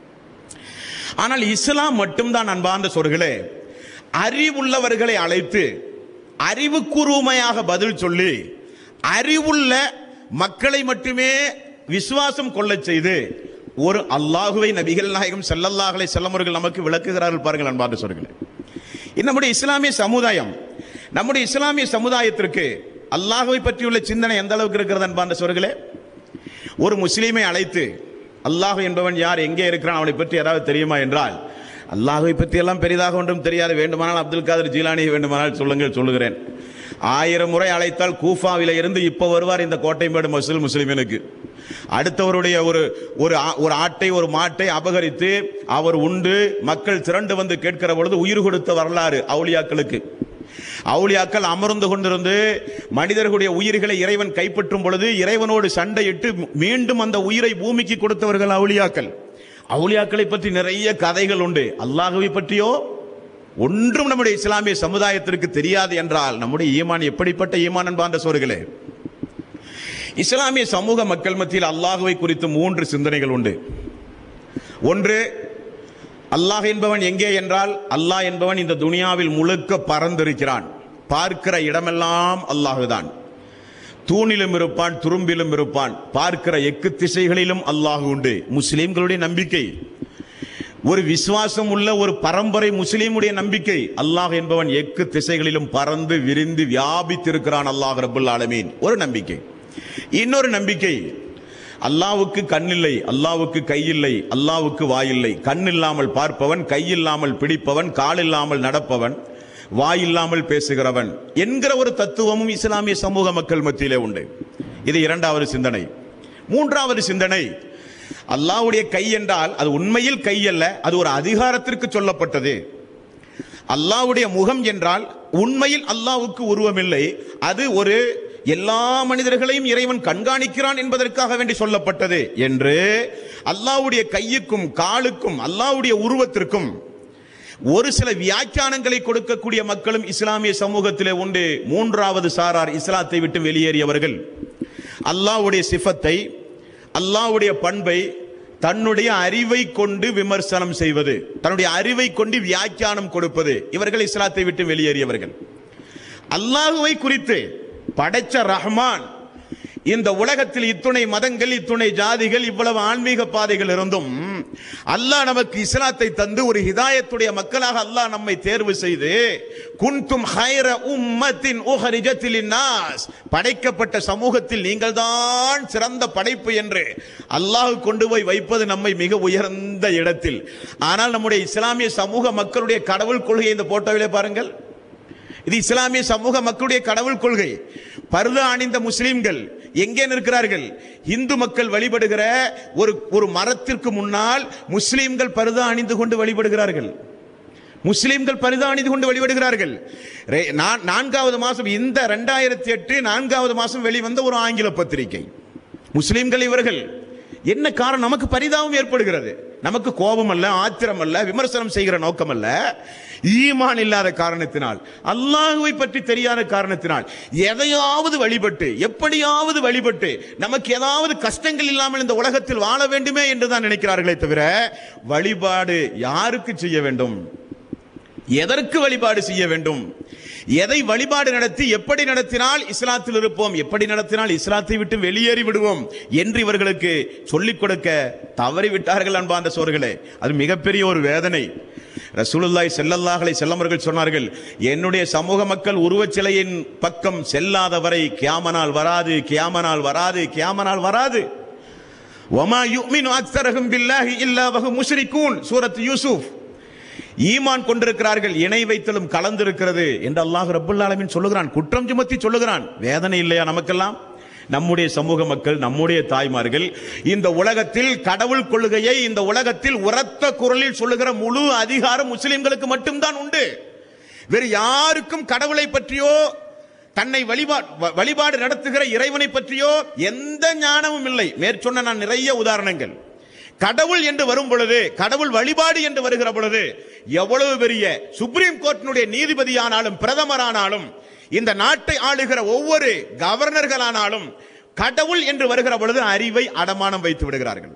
ஆனால் இஸ்லாம் மட்டும்தான் அன்பார்ந்த சொற்களே அறிவுள்ளவர்களை அழைத்து அறிவுக்கூர்வமையாக பதில் சொல்லி அறிவுள்ள மக்களை மட்டுமே விசுவாசம் கொள்ளச் செய்து ஒரு அல்லாஹுவை நபிகள் நாயகம் செல்லல்லாஹலை செல்லமுறைகள் நமக்கு விளக்குகிறார்கள் பாருங்கள் அன்பார்ந்த சொற்களே இது நம்முடைய இஸ்லாமிய சமுதாயம் நம்முடைய இஸ்லாமிய சமுதாயத்திற்கு அல்லாஹுவை பற்றியுள்ள சிந்தனை எந்த அளவுக்கு இருக்கிறது அன்பார்ந்த சொற்களே ஒரு முஸ்லீமை அழைத்து அல்லாஹ் என்பவன் யார் எங்கே இருக்கிறான் அவனை பற்றி ஏதாவது தெரியுமா என்றால் அல்லாஹை பற்றி எல்லாம் பெரிதாக ஒன்றும் தெரியாது வேண்டுமானால் அப்துல் காதர் ஜீலானியை வேண்டுமானால் சொல்லுங்கள் சொல்லுகிறேன் ஆயிரம் முறை அழைத்தால் கூஃபாவில இருந்து இப்போ வருவார் இந்த கோட்டைமேடு மசூல் முஸ்லிமனுக்கு அடுத்தவருடைய ஒரு ஒரு ஆ- ஒரு ஆட்டை ஒரு மாட்டை அபகரித்து அவர் உண்டு மக்கள் திரண்டு வந்து கேட்கிற பொழுது உயிர் கொடுத்த வரலாறு அவுலியாக்களுக்கு அவுலியாக்கள் அமர்ந்து கொண்டிருந்து மனிதர்களுடைய உயிர்களை இறைவன் கைப்பற்றும் பொழுது இறைவனோடு சண்டையிட்டு மீண்டும் அந்த உயிரை பூமிக்கு கொடுத்தவர்கள் அவுலியாக்கள் அவுலியாக்களை பற்றி நிறைய கதைகள் உண்டு அல்லாஹுவை பற்றியோ ஒன்றும் நம்முடைய இஸ்லாமிய சமுதாயத்திற்கு தெரியாது என்றால் நம்முடைய ஈமான் எப்படிப்பட்ட ஈமான் என்பான்ற சோர்களே இஸ்லாமிய சமூக மக்கள் மத்தியில் அல்லாஹுவை குறித்து மூன்று சிந்தனைகள் உண்டு ஒன்று அல்லாஹ் என்பவன் எங்கே என்றால் அல்லாஹ் என்பவன் இந்த துனியாவில் முழுக்க பறந்திருக்கிறான் பார்க்கிற இடமெல்லாம் அல்லாஹுதான் தூணிலும் இருப்பான் துரும்பிலும் இருப்பான் பார்க்கிற எக்கு திசைகளிலும் அல்லாஹ் உண்டு முஸ்லிம்களுடைய நம்பிக்கை ஒரு விசுவாசம் உள்ள ஒரு பரம்பரை முஸ்லீமுடைய நம்பிக்கை அல்லாஹ் என்பவன் எக்கு திசைகளிலும் பறந்து விரிந்து வியாபித்திருக்கிறான் அல்லாஹ் ரபுல் ஆலமீன் ஒரு நம்பிக்கை இன்னொரு நம்பிக்கை அல்லாவுக்கு கண்ணில்லை அல்லாவுக்கு கையில்லை அல்லாவுக்கு வாயில்லை கண் இல்லாமல் பார்ப்பவன் கை இல்லாமல் பிடிப்பவன் கால் இல்லாமல் நடப்பவன் வாயில்லாமல் பேசுகிறவன் என்கிற ஒரு தத்துவமும் இஸ்லாமிய சமூக மக்கள் மத்தியிலே உண்டு இது இரண்டாவது சிந்தனை மூன்றாவது சிந்தனை அல்லாஹ்வுடைய கை என்றால் அது உண்மையில் கை அல்ல அது ஒரு அதிகாரத்திற்கு சொல்லப்பட்டது அல்லாஹ்வுடைய முகம் என்றால் உண்மையில் அல்லாஹ்வுக்கு உருவமில்லை அது ஒரு எல்லா மனிதர்களையும் இறைவன் கண்காணிக்கிறான் என்பதற்காக வேண்டி சொல்லப்பட்டது என்று அல்லாஹ்வுடைய கையுக்கும் காலுக்கும் அல்லாஹ்வுடைய உருவத்திற்கும் ஒரு சில வியாக்கியானங்களை கொடுக்கக்கூடிய மக்களும் இஸ்லாமிய சமூகத்திலே உண்டு மூன்றாவது சாரார் இஸ்லாத்தை விட்டு வெளியேறியவர்கள் அல்லாஹ்வுடைய சிஃபத்தை அல்லாஹ்வுடைய பண்பை தன்னுடைய அறிவை கொண்டு விமர்சனம் செய்வது தன்னுடைய அறிவை கொண்டு வியாக்கியானம் கொடுப்பது இவர்கள் இஸ்லாத்தை விட்டு வெளியேறியவர்கள் அல்லாஹுவை குறித்து படைச்ச ரஹ்மான் இந்த உலகத்தில் இத்துணை மதங்கள் இத்துணை ஜாதிகள் இவ்வளவு ஆன்மீக பாதைகள் இருந்தும் அல்லாஹ் நமக்கு இஸ்லாத்தை தந்து ஒரு ஹிதாயத்துடைய மக்களாக அல்லாஹ் நம்மை தேர்வு செய்து குன்தும் ஹைர உம்மத்தின் உஹரிஜத்தில் நாஸ் படைக்கப்பட்ட சமூகத்தில் நீங்கள் தான் சிறந்த படைப்பு என்று அல்லாஹ் கொண்டு போய் வைப்பது நம்மை மிக உயர்ந்த இடத்தில் ஆனால் நம்முடைய இஸ்லாமிய சமூக மக்களுடைய கடவுள் கொள்கையை இந்த போட்டோவிலே பாருங்கள் இது இஸ்லாமிய சமூக மக்களுடைய கடவுள் கொள்கை பருத அணிந்த முஸ்லிம்கள் எங்கே நிற்கிறார்கள் இந்து மக்கள் வழிபடுகிற ஒரு ஒரு மரத்திற்கு முன்னால் முஸ்லிம்கள் பருதா அணிந்து கொண்டு வழிபடுகிறார்கள் முஸ்லிம்கள் பரிதா அணிந்து கொண்டு வழிபடுகிறார்கள் ரே- நான் நான்காவது மாசம் இந்த ரெண்டாயிரத்தி எட்டு நான்காவது மாசம் வெளிவந்த ஒரு ஆங்கில பத்திரிகை முஸ்லிம்கள் இவர்கள் என்ன காரணம் நமக்கு பரிதாபம் ஏற்படுகிறது நமக்கு கோபம் அல்ல ஆத்திரம் அல்ல விமர்சனம் செய்கிற நோக்கம் அல்ல ஈமான் இல்லாத காரணத்தினால் அல்லாஹுவை பற்றி தெரியாத காரணத்தினால் எதையாவது வழிபட்டு எப்படியாவது வழிபட்டு நமக்கு ஏதாவது கஷ்டங்கள் இல்லாமல் இந்த உலகத்தில் வாழ வேண்டுமே என்று தான் நினைக்கிறார்களே தவிர வழிபாடு யாருக்கு செய்ய வேண்டும் எதற்கு வழிபாடு செய்ய வேண்டும் எதை வழிபாடு நடத்தி எப்படி நடத்தினால் இஸ்லாத்தில் இருப்போம் எப்படி நடத்தினால் இஸ்லாத்தை விட்டு வெளியேறி விடுவோம் என்று இவர்களுக்கு சொல்லிக் கொடுக்க தவறி விட்டார்கள் அன்பார்ந்த சோர்களே அது மிகப்பெரிய ஒரு வேதனை ரசூலுல்லாஹி ஸல்லல்லாஹு அலைஹி வஸல்லம் அவர்கள் சொன்னார்கள் என்னுடைய சமூக மக்கள் உருவச்சிலையின் பக்கம் செல்லாதவரை கியாமனால் வராது கியாமனால் வராது கியாமனால் வராது வமா யுமினு அக்ஸரஹும் பில்லாஹி இல்லா வஹும் முஷ்ரிகூன் சூரத் யூசுப் ஈமான் கொண்டிருக்கிறார்கள் இணை வைத்தலும் கலந்திருக்கிறது என்று அல்லாஹ் ரப்புல் ஆலமீன் சொல்லுகிறான் குற்றம் சுமத்தி சொல்லுகிறான் வேதனை இல்லையா நமக்கெல்லாம் நம்முடைய சமூக மக்கள் நம்முடைய தாய்மார்கள் இந்த உலகத்தில் கடவுள் கொள்கையை இந்த உலகத்தில் உரத்த குரலில் சொல்லுகிற முழு அதிகாரம் முஸ்லிம்களுக்கு மட்டும்தான் உண்டு வேறு யாருக்கும் கடவுளை பற்றியோ தன்னை வழிபாடு வழிபாடு நடத்துகிற இறைவனை பற்றியோ எந்த ஞானமும் இல்லை மேற்சொன்ன நான் நிறைய உதாரணங்கள் கடவுள் என்று வரும் பொழுது கடவுள் வழிபாடு என்று வருகிற பொழுது எவ்வளவு பெரிய சுப்ரீம் கோர்ட்டினுடைய நீதிபதியானாலும் பிரதமரானாலும் இந்த நாட்டை ஆளுகிற ஒவ்வொரு கவர்னர்களானாலும் கடவுள் என்று வருகிற பொழுது அறிவை அடமானம் வைத்து விடுகிறார்கள்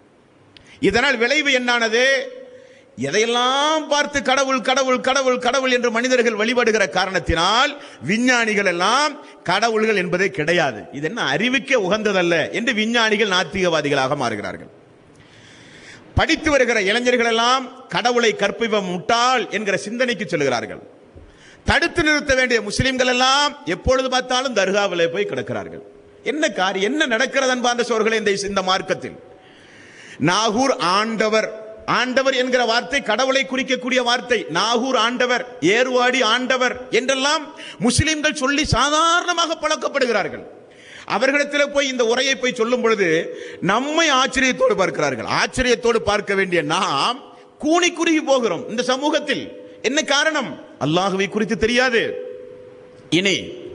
இதனால் விளைவு என்னானது எதையெல்லாம் பார்த்து கடவுள் கடவுள் கடவுள் கடவுள் என்று மனிதர்கள் வழிபடுகிற காரணத்தினால் விஞ்ஞானிகள் எல்லாம் கடவுள்கள் என்பதே கிடையாது இது என்ன அறிவுக்கே உகந்ததல்ல என்று விஞ்ஞானிகள் நாத்திகவாதிகளாக மாறுகிறார்கள் படித்து வருகிற இளைஞர்கள் எல்லாம் கடவுளை கற்பிவம் முட்டாள் என்கிற சிந்தனைக்கு செல்கிறார்கள் தடுத்து நிறுத்த வேண்டிய முஸ்லிம்கள் எல்லாம் எப்பொழுது பார்த்தாலும் தர்காவிலே போய் கிடக்கிறார்கள் என்ன காரியம் என்ன நடக்கிறது அன்பார்ந்த சோர்களே இந்த இந்த மார்க்கத்தில் நாகூர் ஆண்டவர் ஆண்டவர் என்கிற வார்த்தை கடவுளை குறிக்கக்கூடிய வார்த்தை நாகூர் ஆண்டவர் ஏர்வாடி ஆண்டவர் என்றெல்லாம் முஸ்லிம்கள் சொல்லி சாதாரணமாக பழக்கப்படுகிறார்கள் அவர்களிடத்தில் போய் இந்த உரையை போய் சொல்லும் பொழுது நம்மை ஆச்சரியத்தோடு பார்க்கிறார்கள் ஆச்சரியத்தோடு பார்க்க வேண்டிய நாம் கூனி குறுகி போகிறோம் இந்த சமூகத்தில் என்ன காரணம் அல்லாஹுவை குறித்து தெரியாது இனி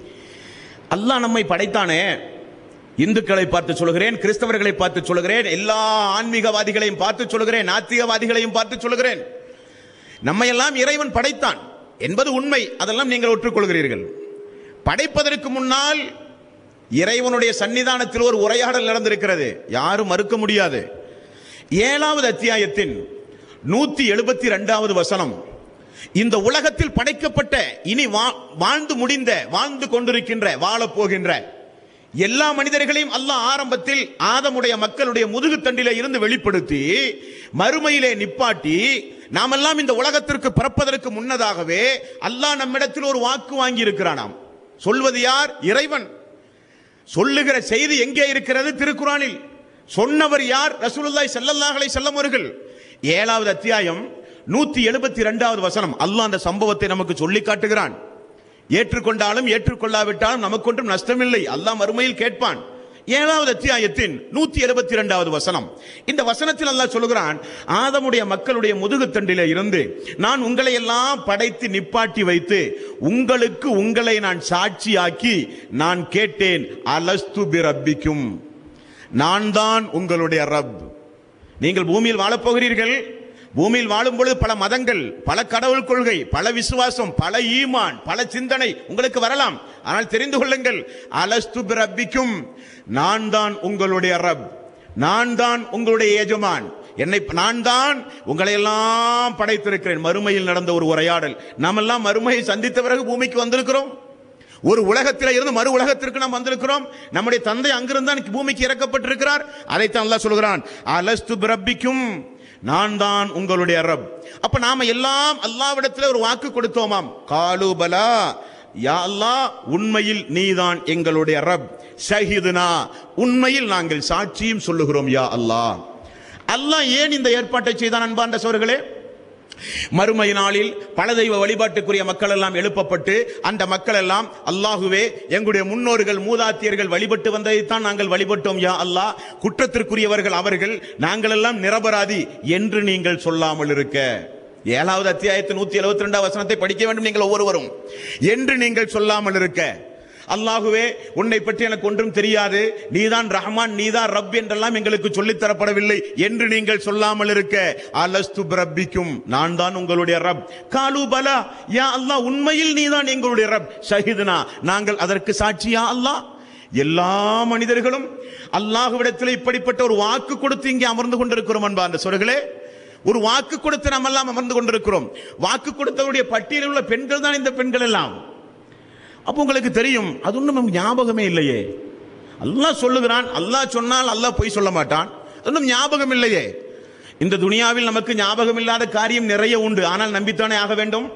அல்லாஹ் நம்மை படைத்தானே இந்துக்களை பார்த்து சொல்கிறேன் கிறிஸ்தவர்களை பார்த்து சொல்கிறேன் எல்லா ஆன்மீகவாதிகளையும் பார்த்து சொல்கிறேன் நாத்திகவாதிகளையும் பார்த்து சொல்கிறேன் நம்மையெல்லாம் இறைவன் படைத்தான் என்பது உண்மை அதெல்லாம் நீங்கள் ஒற்றுக்கொள்கிறீர்கள் படைப்பதற்கு முன்னால் இறைவனுடைய சன்னிதானத்தில் ஒரு உரையாடல் நடந்திருக்கிறது யாரும் மறுக்க முடியாது ஏழாவது அத்தியாயத்தின் நூத்தி எழுபத்தி ரெண்டாவது வசனம் இந்த உலகத்தில் படைக்கப்பட்ட இனி வா- வாழ்ந்து முடிந்த வாழ்ந்து கொண்டிருக்கின்ற வாழப் போகின்ற எல்லா மனிதர்களையும் அல்லாஹ் ஆரம்பத்தில் ஆதமுடைய மக்களுடைய முதுகுத்தண்டிலே இருந்து வெளிப்படுத்தி மறுமையிலே நிப்பாட்டி நாமெல்லாம் இந்த உலகத்திற்கு பிறப்பதற்கு முன்னதாகவே அல்லாஹ் நம்மிடத்தில் ஒரு வாக்கு வாங்கி இருக்கிறானாம் சொல்வது யார் இறைவன் சொல்லுகிற செய்தி எங்கே இருக்கிறது திருக்குறானில் சொன்னவர் யார் ரசூலுல்லாஹி ஸல்லல்லாஹு அலைஹி வஸல்லம் அவர்கள் ஏழாவது அத்தியாயம் நூத்தி எழுபத்தி ரெண்டாவது வசனம் அல்லாஹ் அந்த சம்பவத்தை நமக்கு சொல்லி காட்டுகிறான் ஏற்றுக்கொண்டாலும் ஏற்றுக்கொள்ளாவிட்டாலும் நமக்கு ஒன்றும் நஷ்டமில்லை அல்லாஹ் மறுமையில் கேட்பான் ஏழாவது அத்தியாயத்தின் நூத்தி எழுபத்தி இரண்டாவது வசனம் இந்த வசனத்தில் அல்லாஹ் சொல்லுகிறான் ஆதமுடைய மக்களுடைய முதுகுத்தண்டிலே இருந்து நான் உங்களை எல்லாம் படைத்து நிப்பாட்டி வைத்து உங்களுக்கு உங்களை நான் சாட்சியாக்கி நான் கேட்டேன் அலஸ்து பிரப்பிக்கும் நான் தான் உங்களுடைய ரப் நீங்கள் பூமியில் வாழப் போகிறீர்கள் பூமியில் வாழும் பொழுது பல மதங்கள் பல கடவுள் கொள்கை பல விசுவாசம் பல ஈமான் பல சிந்தனை உங்களுக்கு வரலாம் ஆனால் தெரிந்து கொள்ளுங்கள் அலஸ்து பிரப்பிக்கும் நான் தான் உங்களுடைய ரப் நான் தான் உங்களுடைய எஜமான் என்னை நான் தான் உங்களை எல்லாம் படைத்திருக்கிறேன் மறுமையில் நடந்த ஒரு உரையாடல் நாம் எல்லாம் மறுமையை சந்தித்த பிறகு பூமிக்கு வந்திருக்கிறோம் ஒரு உலகத்தில் இருந்து மறு உலகத்திற்கு நாம் வந்திருக்கிறோம் நம்முடைய தந்தை அங்கிருந்து தான் பூமிக்கு இறக்கப்பட்டிருக்கிறார் அதைத்தான் அல்லாஹ் சொல்கிறான் அலஸ்து பிரப்பிக்கும் நான் தான் உங்களுடைய ரப் அப்ப நாம எல்லாம் அல்லாவிடத்தில் ஒரு வாக்கு கொடுத்தோமாம் காலுபலா யா அல்லாஹ் உண்மையில் நீதான் எங்களுடைய ரப் ஷஹிதுனா உண்மையில் நாங்கள் சாட்சியும் சொல்லுகிறோம் யா அல்லாஹ் அல்லாஹ் ஏன் இந்த ஏற்பாட்டை செய்தான் அன்பார்ந்த சோர்களே மறுமை நாளில் பல தெய்வ வழிபாட்டுக்குரிய மக்கள் எல்லாம் எழுப்பப்பட்டு அந்த மக்கள் எல்லாம் அல்லாஹுவே எங்களுடைய முன்னோர்கள் மூதாத்தியர்கள் வழிபட்டு வந்ததைத்தான் நாங்கள் வழிபட்டோம் யா அல்லாஹ் குற்றத்திற்குரியவர்கள் அவர்கள் நாங்கள் எல்லாம் நிரபராதி என்று நீங்கள் சொல்லாமல் இருக்க ஏழாவது அத்தியாயத்து நூத்தி எழுபத்தி ரெண்டாம் வசனத்தை படிக்க வேண்டும் நீங்கள் ஒவ்வொருவரும் என்று நீங்கள் சொல்லாமல் இருக்க அல்லாஹுவே உன்னை பற்றி எனக்கு ஒன்றும் தெரியாது நீதான் ரஹ்மான் நீதான் ரப் என்றெல்லாம் எங்களுக்கு சொல்லித் தரப்படவில்லை என்று நீங்கள் சொல்லாமல் இருக்க அலஸ்து பிரப்பிக்கும் நான் தான் உங்களுடைய ரப் காலு பலா யா அல்லாஹ் உண்மையில் நீதான் எங்களுடைய ரப் ஷஹிதுனா நாங்கள் அதற்கு சாட்சியா அல்லாஹ் எல்லா மனிதர்களும் அல்லாஹுவிடத்தில் இப்படிப்பட்ட ஒரு வாக்கு கொடுத்து இங்கே அமர்ந்து கொண்டிருக்கிறோம் அன்பா அந்த சொல்களே ஒரு வாக்கு கொடுத்து நம்ம எல்லாம் அமர்ந்து கொண்டிருக்கிறோம் வாக்கு கொடுத்தவருடைய பட்டியலில் உள்ள பெண்கள் தான் இந்த பெண்கள் எல்லாம் அப்போ உங்களுக்கு தெரியும் அது ஒன்றும் நமக்கு ஞாபகமே இல்லையே அல்லாஹ் சொல்லுகிறான் அல்லாஹ் சொன்னால் அல்லாஹ் பொய் சொல்ல மாட்டான் அது ஒன்றும் ஞாபகம் இல்லையே இந்த துனியாவில் நமக்கு ஞாபகம் இல்லாத காரியம் நிறைய உண்டு ஆனால் நம்பித்தானே ஆக வேண்டும்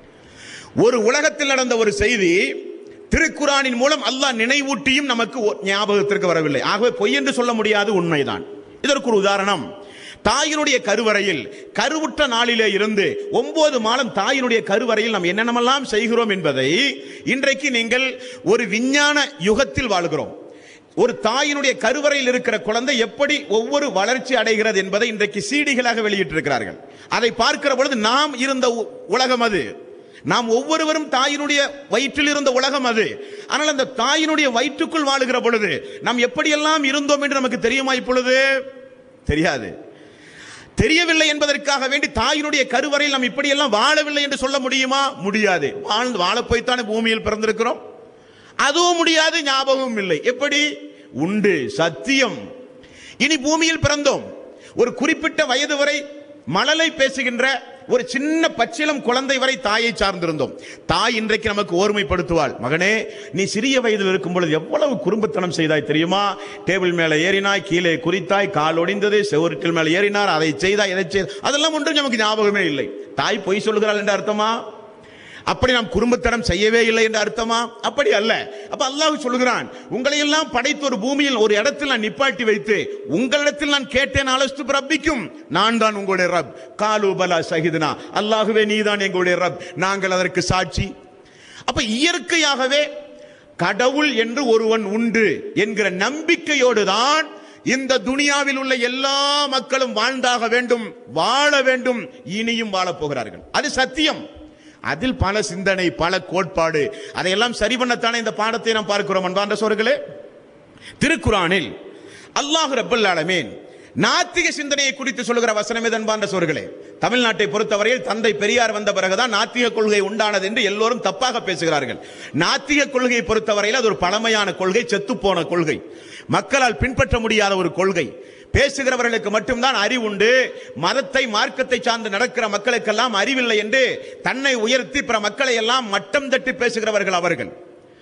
ஒரு உலகத்தில் நடந்த ஒரு செய்தி திருக்குறானின் மூலம் அல்லாஹ் நினைவூட்டியும் நமக்கு ஒ- ஞாபகத்திற்கு வரவில்லை ஆகவே பொய் என்று சொல்ல முடியாது உண்மைதான் இதற்கு ஒரு உதாரணம் தாயினுடைய கருவறையில் கருவுற்ற நாளிலே இருந்து ஒன்பது மாதம் தாயினுடைய கருவறையில் நாம் என்னென்னமெல்லாம் செய்கிறோம் என்பதை இன்றைக்கு நீங்கள் ஒரு விஞ்ஞான யுகத்தில் வாழ்கிறோம் ஒரு தாயினுடைய கருவறையில் இருக்கிற குழந்தை எப்படி ஒவ்வொரு வளர்ச்சி அடைகிறது என்பதை இன்றைக்கு சீடிகளாக வெளியிட்டிருக்கிறார்கள் அதை பார்க்கிற பொழுது நாம் இருந்த உ- உலகம் அது நாம் ஒவ்வொருவரும் தாயினுடைய வயிற்றில் இருந்த உலகம் அது ஆனால் அந்த தாயினுடைய வயிற்றுக்குள் வாழுகிற பொழுது நாம் எப்படியெல்லாம் இருந்தோம் என்று நமக்கு தெரியுமா இப்பொழுது தெரியாது தெரியவில்லை என்பதற்காக வேண்டி தாயினுடைய கருவறையில் நாம் இப்படியெல்லாம் வாழவில்லை என்று சொல்ல முடியுமா முடியாது வாழ்ந்து வாழ போய்த்தானே பூமியில் பிறந்திருக்கிறோம் அதுவும் முடியாது ஞாபகமும் இல்லை எப்படி உண்டு சத்தியம் இனி பூமியில் பிறந்தோம் ஒரு குறிப்பிட்ட வயது வரை மழலை பேசுகின்ற ஒரு சின்ன பச்சிலம் குழந்தை வரை தாயை சார்ந்திருந்தோம் தாய் இன்றைக்கு நமக்கு ஓர்மைப்படுத்துவாள் மகனே நீ சிறிய வயதில் இருக்கும் பொழுது எவ்வளவு குறும்புத்தனம் செய்தாய் தெரியுமா டேபிள் மேலே ஏறினாய் கீழே குறித்தாய் கால் ஒடிந்தது செவருட்டில் மேலே ஏறினார் அதை செய்தாய் இதை செய்த அதெல்லாம் ஒன்றும் நமக்கு ஞாபகமே இல்லை தாய் பொய் சொல்லுகிறாள் என்ற அர்த்தமா அப்படி நாம் குறும்புத்தனம் செய்யவே இல்லை என்று அர்த்தமா அப்படி அல்ல அப்ப அல்லாஹ் சொல்லுகிறான் உங்களை எல்லாம் படைத்து ஒரு பூமியில் ஒரு இடத்தில் நான் நிப்பாட்டி வைத்து உங்களிடத்தில் நான் கேட்டேன் அலஸ்து ரப்பிக்கும் நான் தான் உங்களுடைய ரப் காலு பலா சஹிதுனா அல்லாஹுவே நீதான் எங்களுடைய ரப் நாங்கள் அதற்கு சாட்சி அப்ப இயற்கையாகவே கடவுள் என்று ஒருவன் உண்டு என்கிற நம்பிக்கையோடு தான் இந்த துனியாவில் உள்ள எல்லா மக்களும் வாழ்ந்தாக வேண்டும் வாழ வேண்டும் இனியும் வாழப் போகிறார்கள் அது சத்தியம் அதில் பல சிந்தனை பல கோட்பாடு அதையெல்லாம் சரி பண்ணத்தானே இந்த பாடத்தை நாம் பார்க்கிறோம் அன்பார்ந்த சோர்களே திருக்குறானில் அல்லாஹ் ரப்பல் ஆலமீன் நாத்திக சிந்தனையை குறித்து சொல்லுகிற வசனம் இது அன்பார்ந்த சோர்களே தமிழ்நாட்டை பொறுத்தவரையில் தந்தை பெரியார் வந்த பிறகுதான் நாத்திக கொள்கை உண்டானது என்று எல்லோரும் தப்பாக பேசுகிறார்கள் நாத்திக கொள்கையை பொறுத்தவரையில் அது ஒரு பழமையான கொள்கை செத்துப்போன கொள்கை மக்களால் பின்பற்ற முடியாத ஒரு கொள்கை பேசுகிறவர்களுக்கு மட்டும்தான் அறிவுண்டு மதத்தை மார்க்கத்தை சார்ந்து நடக்கிற மக்களுக்கெல்லாம் அறிவில்லை என்று தன்னை உயர்த்தி பிற மக்களை எல்லாம் மட்டம் தட்டி பேசுகிறவர்கள் அவர்கள்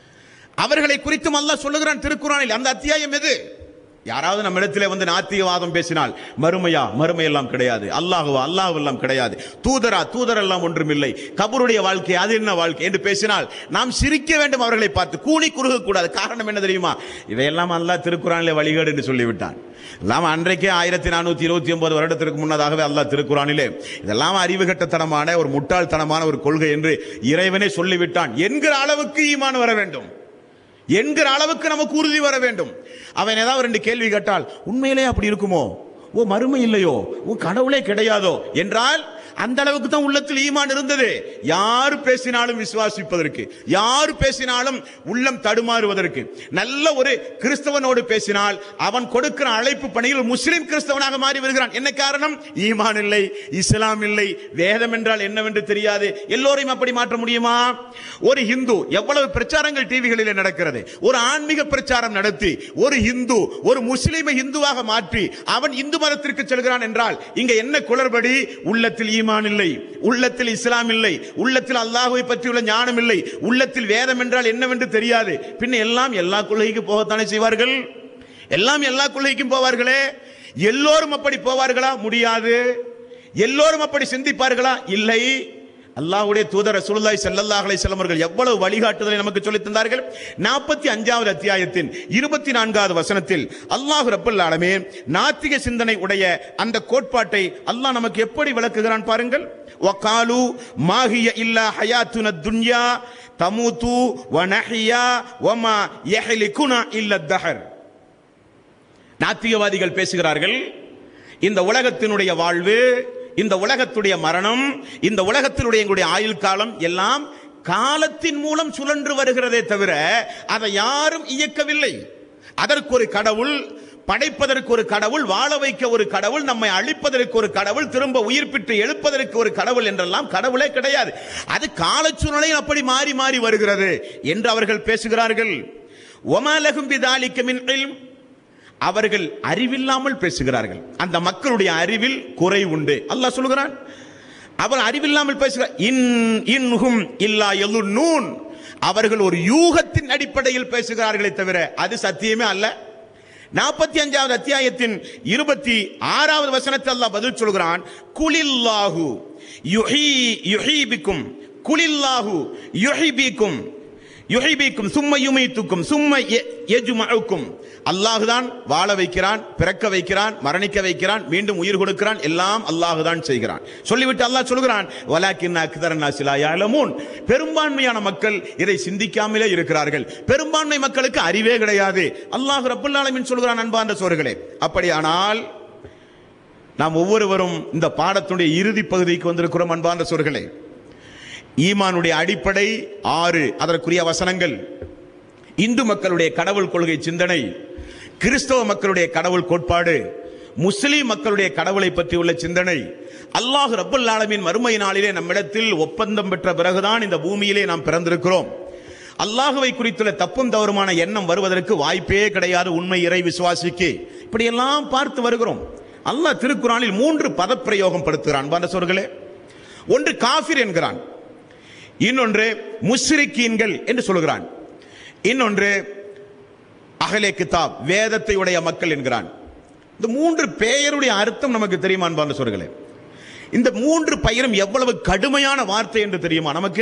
அவர்களை குறித்தும் அல்லாஹ் சொல்லுகிறான் திருக்குறானில் அந்த அத்தியாயம் எது யாராவது நம்ம இடத்திலே வந்து நாத்திகவாதம் பேசினால் மறுமையா மறுமை எல்லாம் கிடையாது அல்லாஹுவா அல்லாஹ் எல்லாம் கிடையாது தூதரா தூதர் எல்லாம் ஒன்றுமில்லை கபருடைய வாழ்க்கை அது என்ன வாழ்க்கை என்று பேசினால் நாம் சிரிக்க வேண்டும் அவர்களை பார்த்து கூனி குறுக கூடாது காரணம் என்ன தெரியுமா இதையெல்லாம் அல்லாஹ் திருக்குறானிலே வழிகாடு என்று சொல்லிவிட்டான் எல்லாம் அன்றைக்கே ஆயிரத்தி நானூத்தி இருபத்தி ஒன்பது வருடத்திற்கு முன்னதாகவே அல்லாஹ் திருக்குறானிலே இதெல்லாம் அறிவுகட்டத்தனமான ஒரு முட்டாள்தனமான ஒரு கொள்கை என்று இறைவனே சொல்லிவிட்டான் என்கிற அளவுக்கு ஈமான் வர வேண்டும் என்கிற அளவுக்கு நமக்கு உறுதி வர வேண்டும் அவன் ஏதாவது ரெண்டு கேள்வி கேட்டால் உண்மையிலே அப்படி இருக்குமோ ஓ மறுமை இல்லையோ ஓ கடவுளே கிடையாதோ என்றால் அந்த அளவுக்கு தான் உள்ளத்தில் ஈமான் இருந்தது யார் பேசினாலும் விசுவாசிப்பதற்கு யார் பேசினாலும் உள்ளம் தடுமாறுவதற்கு நல்ல ஒரு கிறிஸ்தவனோடு பேசினால் அவன் கொடுக்கிற அழைப்பு பணியில் முஸ்லிம் கிறிஸ்தவனாக மாறி வருகிறான் என்ன காரணம் ஈமான் இல்லை இஸ்லாம் இல்லை வேதம் என்றால் என்னவென்று தெரியாது எல்லோரையும் அப்படி மாற்ற முடியுமா ஒரு இந்து எவ்வளவு பிரச்சாரங்கள் டிவிகளில் நடக்கிறது ஒரு ஆன்மீக பிரச்சாரம் நடத்தி ஒரு இந்து ஒரு முஸ்லிமை இந்துவாக மாற்றி அவன் இந்து மதத்திற்கு செல்கிறான் என்றால் இங்க என்ன குளறுபடி உள்ளத்தில் ஈமான் இல்லை உள்ளத்தில் இஸ்லாம் இல்லை உள்ளத்தில் அல்லாஹுவை பற்றியுள்ள ஞானம் இல்லை உள்ளத்தில் வேதம் என்றால் என்னவென்று தெரியாது பின்ன எல்லாம் எல்லா கொள்கைக்கு போகத்தானே செய்வார்கள் எல்லாம் எல்லா கொள்கைக்கும் போவார்களே எல்லோரும் அப்படி போவார்களா முடியாது எல்லோரும் அப்படி சிந்திப்பார்களா இல்லை அல்லாஹ்வுடைய தூதர் ரசூலுல்லாஹி ஸல்லல்லாஹு அலைஹி வஸல்லம் அவர்கள் எவ்வளவு வழிகாட்டுதலை நமக்கு சொல்லித் தந்தார்கள் 45வது அத்தியாயத்தின் 24வது வசனத்தில் அல்லாஹ் ரப்பல் ஆலமீன் நாத்திக சிந்தனை உடைய அந்த கோட்பாட்டை அல்லாஹ் நமக்கு எப்படி விளக்குகிறான் பாருங்கள் வகாலு மாஹிய இல்லா ஹயாத்துன துன்யா தமூது வ நஹியா வமா யஹ்லிகுனா இல்ல தஹர் நாத்திகவாதிகள் பேசுகிறார்கள் இந்த உலகத்தினுடைய வாழ்வு இந்த உலகத்துடைய மரணம் இந்த உலகத்தினுடைய எங்களுடைய ஆயுள் காலம் எல்லாம் காலத்தின் மூலம் சுழன்று வருகிறதே தவிர அதை யாரும் இயக்கவில்லை அதற்கு ஒரு கடவுள் படைப்பதற்கு ஒரு கடவுள் வாழ வைக்க ஒரு கடவுள் நம்மை அழிப்பதற்கு ஒரு கடவுள் திரும்ப உயிர்ப்பிட்டு எழுப்பதற்கு ஒரு கடவுள் என்றெல்லாம் கடவுளே கிடையாது அது காலச்சூழ்நிலை அப்படி மாறி மாறி வருகிறது என்று அவர்கள் பேசுகிறார்கள் ஒமாலகும் பிதாலிக்க மின் இல்ம் அவர்கள் அறிவில்லாமல் பேசுகிறார்கள் அந்த மக்களுடைய அறிவில் குறை உண்டு அல்லாஹ் சொல்லுகிறான் அவன் அறிவில்லாமல் பேசுகிறார் இன் இன்ஹும் இல்லா நூன் அவர்கள் ஒரு யூகத்தின் அடிப்படையில் பேசுகிறார்களே தவிர அது சத்தியமே அல்ல நாற்பத்தி அஞ்சாவது அத்தியாயத்தின் இருபத்தி ஆறாவது வசனத்தில் அல்லாஹ் பதில் சொல்கிறான் குலில்லாஹு யுஹி யுஹீபிக்கும் குலில்லாஹு யுஹிபிக்கும் யுஹிபிக்கும் சும்ம யுமைத்துக்கும் சும்ம எஜுமவுக்கும் அல்லாஹுதான் வாழ வைக்கிறான் பிறக்க வைக்கிறான் மரணிக்க வைக்கிறான் மீண்டும் உயிர் கொடுக்கிறான் எல்லாம் அல்லாஹுதான் செய்கிறான் சொல்லிவிட்டு அல்லாஹ் சொல்கிறான் வலாக்கின் அக்தரன் யாலமூன் பெரும்பான்மையான மக்கள் இதை சிந்திக்காமலே இருக்கிறார்கள் பெரும்பான்மை மக்களுக்கு அறிவே கிடையாது அல்லாஹ் ரப்புல் ஆலமீன் சொல்கிறான் அன்பார்ந்த சோர்களே அப்படியானால் நாம் ஒவ்வொருவரும் இந்த பாடத்துடைய இறுதி பகுதிக்கு வந்திருக்கிறோம் அன்பார்ந்த சோர்களே ஈமானுடைய அடிப்படை ஆறு அதற்குரிய வசனங்கள் இந்து மக்களுடைய கடவுள் கொள்கை சிந்தனை கிறிஸ்தவ மக்களுடைய கடவுள் கோட்பாடு முஸ்லிம் மக்களுடைய கடவுளை பற்றி உள்ள சிந்தனை அல்லாஹ் ரப்பல் ஆலமின் மறுமை நாளிலே நம்மிடத்தில் ஒப்பந்தம் பெற்ற பிறகுதான் இந்த பூமியிலே நாம் பிறந்திருக்கிறோம் அல்லாஹுவை குறித்துள்ள தப்பும் தவறுமான எண்ணம் வருவதற்கு வாய்ப்பே கிடையாது உண்மை இறை விசுவாசிக்கு இப்படியெல்லாம் பார்த்து வருகிறோம் அல்லாஹ் திருக்குறானில் மூன்று பதப்பிரயோகம் படுத்துகிறான் பாண்டசோர்களே ஒன்று காஃபிர் என்கிறான் இன்னொன்று முஸ்ரிக்கீன்கள் என்று சொல்கிறான் இன்னொன்று அகலே கிதாப் வேதத்தை உடைய மக்கள் என்கிறான் இந்த மூன்று பெயருடைய அர்த்தம் நமக்கு தெரியுமா அன்பார்ந்த சொல்களே இந்த மூன்று பெயரும் எவ்வளவு கடுமையான வார்த்தை என்று தெரியுமா நமக்கு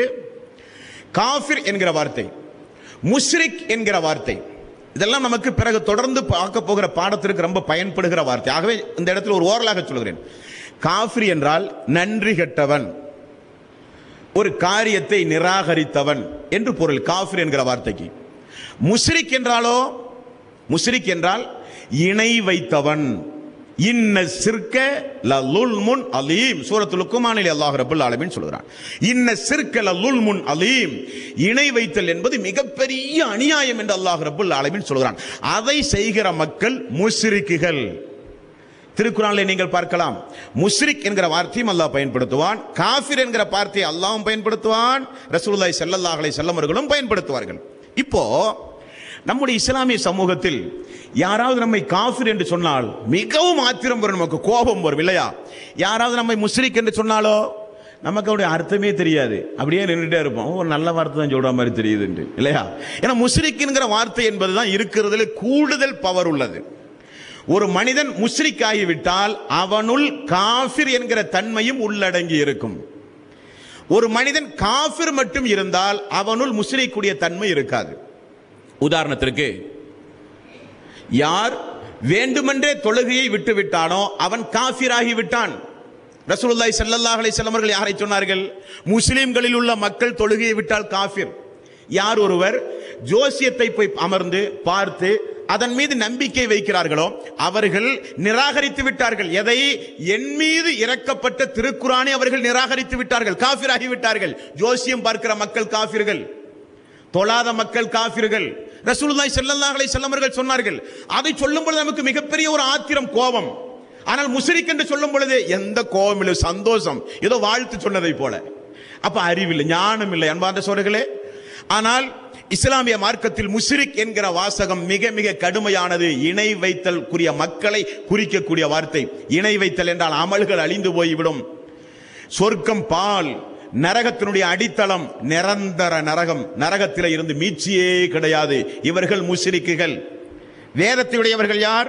காஃபிர் என்கிற வார்த்தை முஸ்ரிக் என்கிற வார்த்தை இதெல்லாம் நமக்கு பிறகு தொடர்ந்து பார்க்க போகிற பாடத்திற்கு ரொம்ப பயன்படுகிற வார்த்தை ஆகவே இந்த இடத்துல ஒரு ஓரலாக சொல்கிறேன் காஃபிர் என்றால் நன்றி கெட்டவன் ஒரு காரியத்தை நிராகரித்தவன் என்று பொருள் காஃபிர் என்கிற வார்த்தைக்கு முஸ்ரிக் என்றாலோ முஸ்ரிக் என்றால் இணை வைத்தவன் இன்ன சிற்க லலுல் முன் அலீம் சூரத்து லுக்குமானில் அல்லாஹ் ரபுல் ஆலமின் சொல்கிறான் இன்ன சிற்க லலுல் முன் அலீம் இணை வைத்தல் என்பது மிகப்பெரிய அநியாயம் என்று அல்லாஹ் ரபுல் ஆலமின் சொல்கிறான் அதை செய்கிற மக்கள் முஸ்ரிக்குகள் திருக்குறானிலே நீங்கள் பார்க்கலாம் முஸ்ரிக் என்கிற வார்த்தையும் அல்லாஹ் பயன்படுத்துவான் காஃபிர் என்கிற வார்த்தையை அல்லாஹ்வும் பயன்படுத்துவான் ரசூலுல்லாஹி ஸல்லல்லாஹு அலைஹி வஸல்லம் அவர்களும் பயன்படுத்துவார்கள் இப்போ நம்முடைய இஸ்லாமிய சமூகத்தில் யாராவது நம்மை காஃபிர் என்று சொன்னால் மிகவும் ஆத்திரம் வரும் நமக்கு கோபம் வரும் இல்லையா யாராவது நம்மை முஸ்ரிக் என்று சொன்னாலோ நமக்கு அவருடைய அர்த்தமே தெரியாது அப்படியே நின்றுட்டே இருப்போம் ஒரு நல்ல வார்த்தை தான் சொல்ற மாதிரி தெரியுதுன்ட்டு இல்லையா ஏன்னா முஸ்ரிக்ங்கிற வார்த்தை என்பதுதான் இருக்கிறதுல கூடுதல் பவர் உள்ளது ஒரு மனிதன் முஸ்ரிக் ஆகிவிட்டால் அவனுள் காஃபிர் என்கிற தன்மையும் உள்ளடங்கி இருக்கும் ஒரு மனிதன் காஃபிர் மட்டும் இருந்தால் அவனுள் முஸ்ரிக்குடைய தன்மை இருக்காது உதாரணத்திற்கு யார் வேண்டுமென்றே தொழுகையை விட்டு விட்டானோ அவன் காஃபிராகி விட்டான் ரசூலுல்லாஹி ஸல்லல்லாஹு அலைஹி வஸல்லம் அவர்கள் யாரை சொன்னார்கள் முஸ்லிம்களில் உள்ள மக்கள் தொழுகையை விட்டால் காஃபிர் யார் ஒருவர் ஜோசியத்தை போய் அமர்ந்து பார்த்து அதன் மீது நம்பிக்கை வைக்கிறார்களோ அவர்கள் நிராகரித்து விட்டார்கள் எதை என் மீது இறக்கப்பட்ட திருக்குறானை அவர்கள் நிராகரித்து விட்டார்கள் காபிராகி விட்டார்கள் ஜோசியம் பார்க்கிற மக்கள் காபிர்கள் தொழாத மக்கள் காபிர்கள் ரசூலுல்லாஹி ஸல்லல்லாஹு அலைஹி வஸல்லம் அவர்கள் சொன்னார்கள் அதை சொல்லும் பொழுது நமக்கு மிகப்பெரிய ஒரு ஆத்திரம் கோபம் ஆனால் முஸ்ரிக் என்று சொல்லும் பொழுது எந்த கோபம் இல்லை சந்தோஷம் ஏதோ வாழ்த்து சொன்னதை போல அப்ப அறிவில்லை ஞானம் இல்லை அன்பார்ந்த சோழர்களே ஆனால் இஸ்லாமிய மார்க்கத்தில் முஸ்ரிக் என்கிற வாசகம் மிக மிக கடுமையானது இணை வைத்தல் குறிய மக்களை குறிக்கக்கூடிய வார்த்தை இணை வைத்தல் என்றால் அமல்கள் அழிந்து போய்விடும் சொர்க்கம் பால் நரகத்தினுடைய அடித்தளம் நிரந்தர நரகம் நரகத்தில இருந்து மீட்சியே கிடையாது இவர்கள் முஸ்ரிக்குகள் வேதத்தையுடையவர்கள் யார்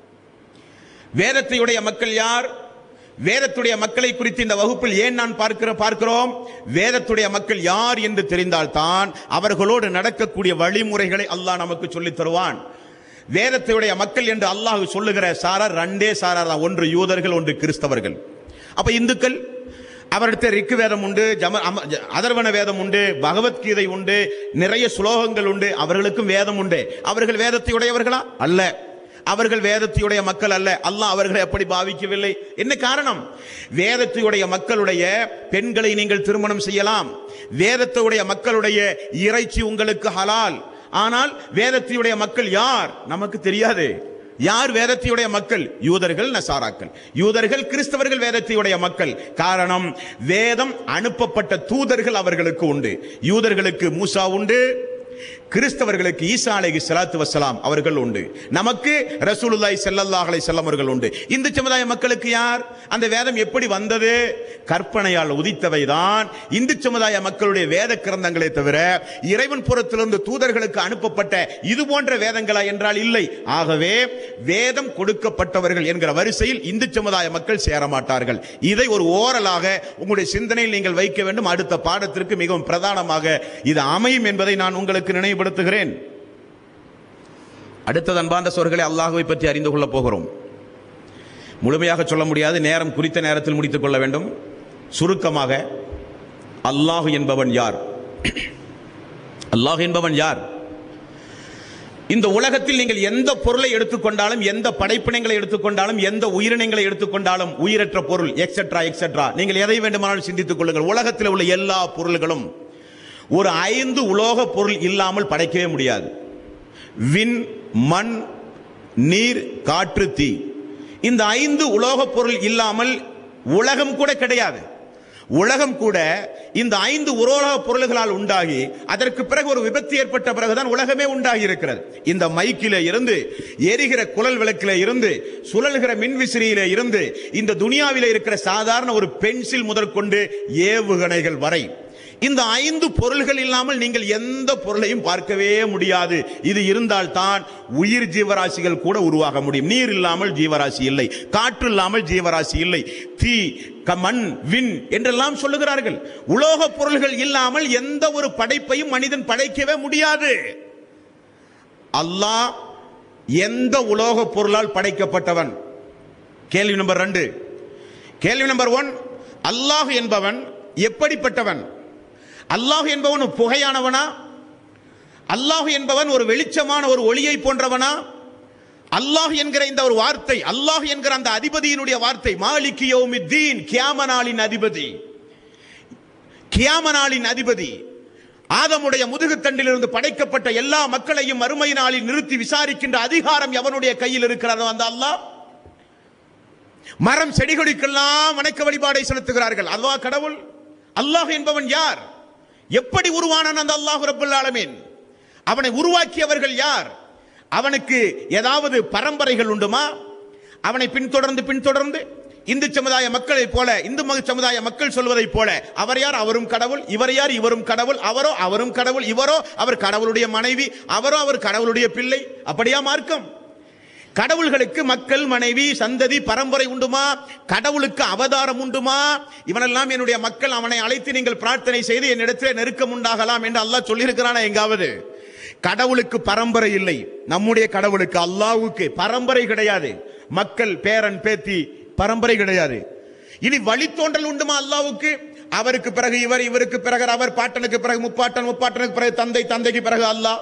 வேதத்தையுடைய மக்கள் யார் வேதத்துடைய மக்களை குறித்து இந்த வகுப்பில் ஏன் நான் பார்க்கிற பார்க்கிறோம் வேதத்துடைய மக்கள் யார் என்று தெரிந்தால்தான் அவர்களோடு நடக்கக்கூடிய வழிமுறைகளை அல்லாஹ் நமக்கு சொல்லித் தருவான் வேதத்தையுடைய மக்கள் என்று அல்லாஹ் சொல்லுகிற சாரார் ரெண்டே சாரார் தான் ஒன்று யூதர்கள் ஒன்று கிறிஸ்தவர்கள் அப்ப இந்துக்கள் அவரிடத்தில் ரிக்கு வேதம் உண்டு ஜம அம- ஜ- அதர்வன வேதம் உண்டு பகவத்கீதை உண்டு நிறைய ஸ்லோகங்கள் உண்டு அவர்களுக்கும் வேதம் உண்டு அவர்கள் வேதத்தை உடையவர்களா அல்ல அவர்கள் வேதத்தையுடைய மக்கள் அல்ல அல்லாஹ் அவர்களை அப்படி பாவிக்கவில்லை என்ன காரணம் வேதத்தையுடைய மக்களுடைய பெண்களை நீங்கள் திருமணம் செய்யலாம் வேதத்தையுடைய மக்களுடைய இறைச்சி உங்களுக்கு ஹலால் ஆனால் வேதத்தையுடைய மக்கள் யார் நமக்கு தெரியாது யார் வேதத்தையுடைய மக்கள் யூதர்கள் நசாராக்கள் யூதர்கள் கிறிஸ்தவர்கள் வேதத்தையுடைய மக்கள் காரணம் வேதம் அனுப்பப்பட்ட தூதர்கள் அவர்களுக்கு உண்டு யூதர்களுக்கு மூசா உண்டு கிறிஸ்தவர்களுக்கு ஈசா அலைஹி ஸலாத்து வஸ்ஸலாம் அவர்கள் உண்டு நமக்கு ரசூலுல்லாஹி ஸல்லல்லாஹு அலைஹி வஸல்லம் அவர்கள் உண்டு இந்து சமுதாய மக்களுக்கு யார் அந்த வேதம் எப்படி வந்தது கற்பனையால் உதித்தவைதான் இந்து சமுதாய மக்களுடைய வேத கிரந்தங்களே தவிர இறைவன் புறத்திலிருந்து தூதர்களுக்கு அனுப்பப்பட்ட இது போன்ற வேதங்களா என்றால் இல்லை ஆகவே வேதம் கொடுக்கப்பட்டவர்கள் என்கிற வரிசையில் இந்து சமுதாய மக்கள் சேர மாட்டார்கள் இதை ஒரு ஓரலாக உங்களுடைய சிந்தனையில் நீங்கள் வைக்க வேண்டும் அடுத்த பாடத்திற்கு மிகவும் பிரதானமாக இது அமையும் என்பதை நான் உங்களுக்கு நினைவுபடுத்துகிறேன் அடுத்தது அன்பார்ந்த சோர்களை அல்லாஹுவை பற்றி அறிந்து கொள்ளப் போகிறோம் முழுமையாக சொல்ல முடியாது நேரம் குறித்த நேரத்தில் முடித்துக் கொள்ள வேண்டும் சுருக்கமாக அல்லாஹ் என்பவன் யார் அல்லாஹ் என்பவன் யார் இந்த உலகத்தில் நீங்கள் எந்த பொருளை எடுத்துக்கொண்டாலும் எந்த படைப்பினங்களை எடுத்துக்கொண்டாலும் எந்த உயிரினங்களை எடுத்துக்கொண்டாலும் உயிரற்ற பொருள் எக்ஸெட்ரா எக்ஸெட்ரா நீங்கள் எதை வேண்டுமானாலும் சிந்தித்துக் கொள்ளுங்கள் உலகத்தில் உள்ள எல்லா பொருள்களும் ஒரு ஐந்து உலோக பொருள் இல்லாமல் படைக்கவே முடியாது விண் மண் நீர் காற்று தீ இந்த ஐந்து உலோக பொருள் இல்லாமல் உலகம் கூட கிடையாது உலகம் கூட இந்த ஐந்து உலோக பொருள்களால் உண்டாகி அதற்கு பிறகு ஒரு விபத்து ஏற்பட்ட பிறகுதான் உலகமே உண்டாகி இருக்கிறது இந்த மைக்கில இருந்து எரிகிற குழல் விளக்கில இருந்து சுழல்கிற மின்விசிறியில இருந்து இந்த துனியாவில இருக்கிற சாதாரண ஒரு பென்சில் முதற்கொண்டு ஏவுகணைகள் வரை இந்த ஐந்து பொருள்கள் இல்லாமல் நீங்கள் எந்த பொருளையும் பார்க்கவே முடியாது இது இருந்தால்தான் உயிர் ஜீவராசிகள் கூட உருவாக முடியும் நீர் இல்லாமல் ஜீவராசி இல்லை காற்று இல்லாமல் ஜீவராசி இல்லை தீ க- மண் விண் என்றெல்லாம் சொல்லுகிறார்கள் உலோக பொருள்கள் இல்லாமல் எந்த ஒரு படைப்பையும் மனிதன் படைக்கவே முடியாது அல்லாஹ் எந்த உலோக பொருளால் படைக்கப்பட்டவன் கேள்வி நம்பர் ரெண்டு கேள்வி நம்பர் ஒன் அல்லாஹ் என்பவன் எப்படிப்பட்டவன் அல்லாஹ் என்பவன் ஒரு புகையானவனா அல்லாஹ் என்பவன் ஒரு வெளிச்சமான ஒரு ஒளியை போன்றவனா அல்லாஹ் என்கிற இந்த ஒரு வார்த்தை அல்லாஹ் என்கிற அந்த அதிபதியினுடைய வார்த்தை மாலிக் யௌமித்தீன் கியாம நாளின் அதிபதி கியாம நாளின் அதிபதி ஆதமுடைய முதுகுத்தண்டிலிருந்து படைக்கப்பட்ட எல்லா மக்களையும் மறுமை நாளில் நிறுத்தி விசாரிக்கின்ற அதிகாரம் எவனுடைய கையில் இருக்கிறதோ அந்த அல்லாஹ் மரம் செடிகளுக்கெல்லாம் வணக்க வழிபாடை செலுத்துகிறார்கள் அல்லாஹ் கடவுள் அல்லாஹ் என்பவன் யார் எப்படி உருவானான் அந்த அல்லாஹ் ரப்பல் ஆலமீன் அவனை உருவாக்கியவர்கள் யார் அவனுக்கு ஏதாவது பரம்பரைகள் உண்டுமா அவனை பின்தொடர்ந்து பின்தொடர்ந்து இந்து சமுதாய மக்களைப் போல இந்து மத சமுதாய மக்கள் சொல்வதைப் போல அவர் யார் அவரும் கடவுள் இவர் யார் இவரும் கடவுள் அவரோ அவரும் கடவுள் இவரோ அவர் கடவுளுடைய மனைவி அவரோ அவர் கடவுளுடைய பிள்ளை அப்படியா மார்க்கம் கடவுள்களுக்கு மக்கள் மனைவி சந்ததி பரம்பரை உண்டுமா கடவுளுக்கு அவதாரம் உண்டுமா இவனெல்லாம் என்னுடைய மக்கள் அவனை அழைத்து நீங்கள் பிரார்த்தனை செய்து என்னிடத்தில் நெருக்கம் உண்டாகலாம் என்று அல்லாஹ் சொல்லியிருக்கிறானா எங்காவது கடவுளுக்கு பரம்பரை இல்லை நம்முடைய கடவுளுக்கு அல்லாஹ்வுக்கு பரம்பரை கிடையாது மக்கள் பேரன் பேத்தி பரம்பரை கிடையாது இனி வழித்தோன்றல் உண்டுமா அல்லாஹ்வுக்கு அவருக்கு பிறகு இவர் இவருக்கு பிறகு அவர் பாட்டனுக்கு பிறகு முப்பாட்டன் முப்பாட்டனுக்கு பிறகு தந்தை தந்தைக்கு பிறகு அல்லாஹ்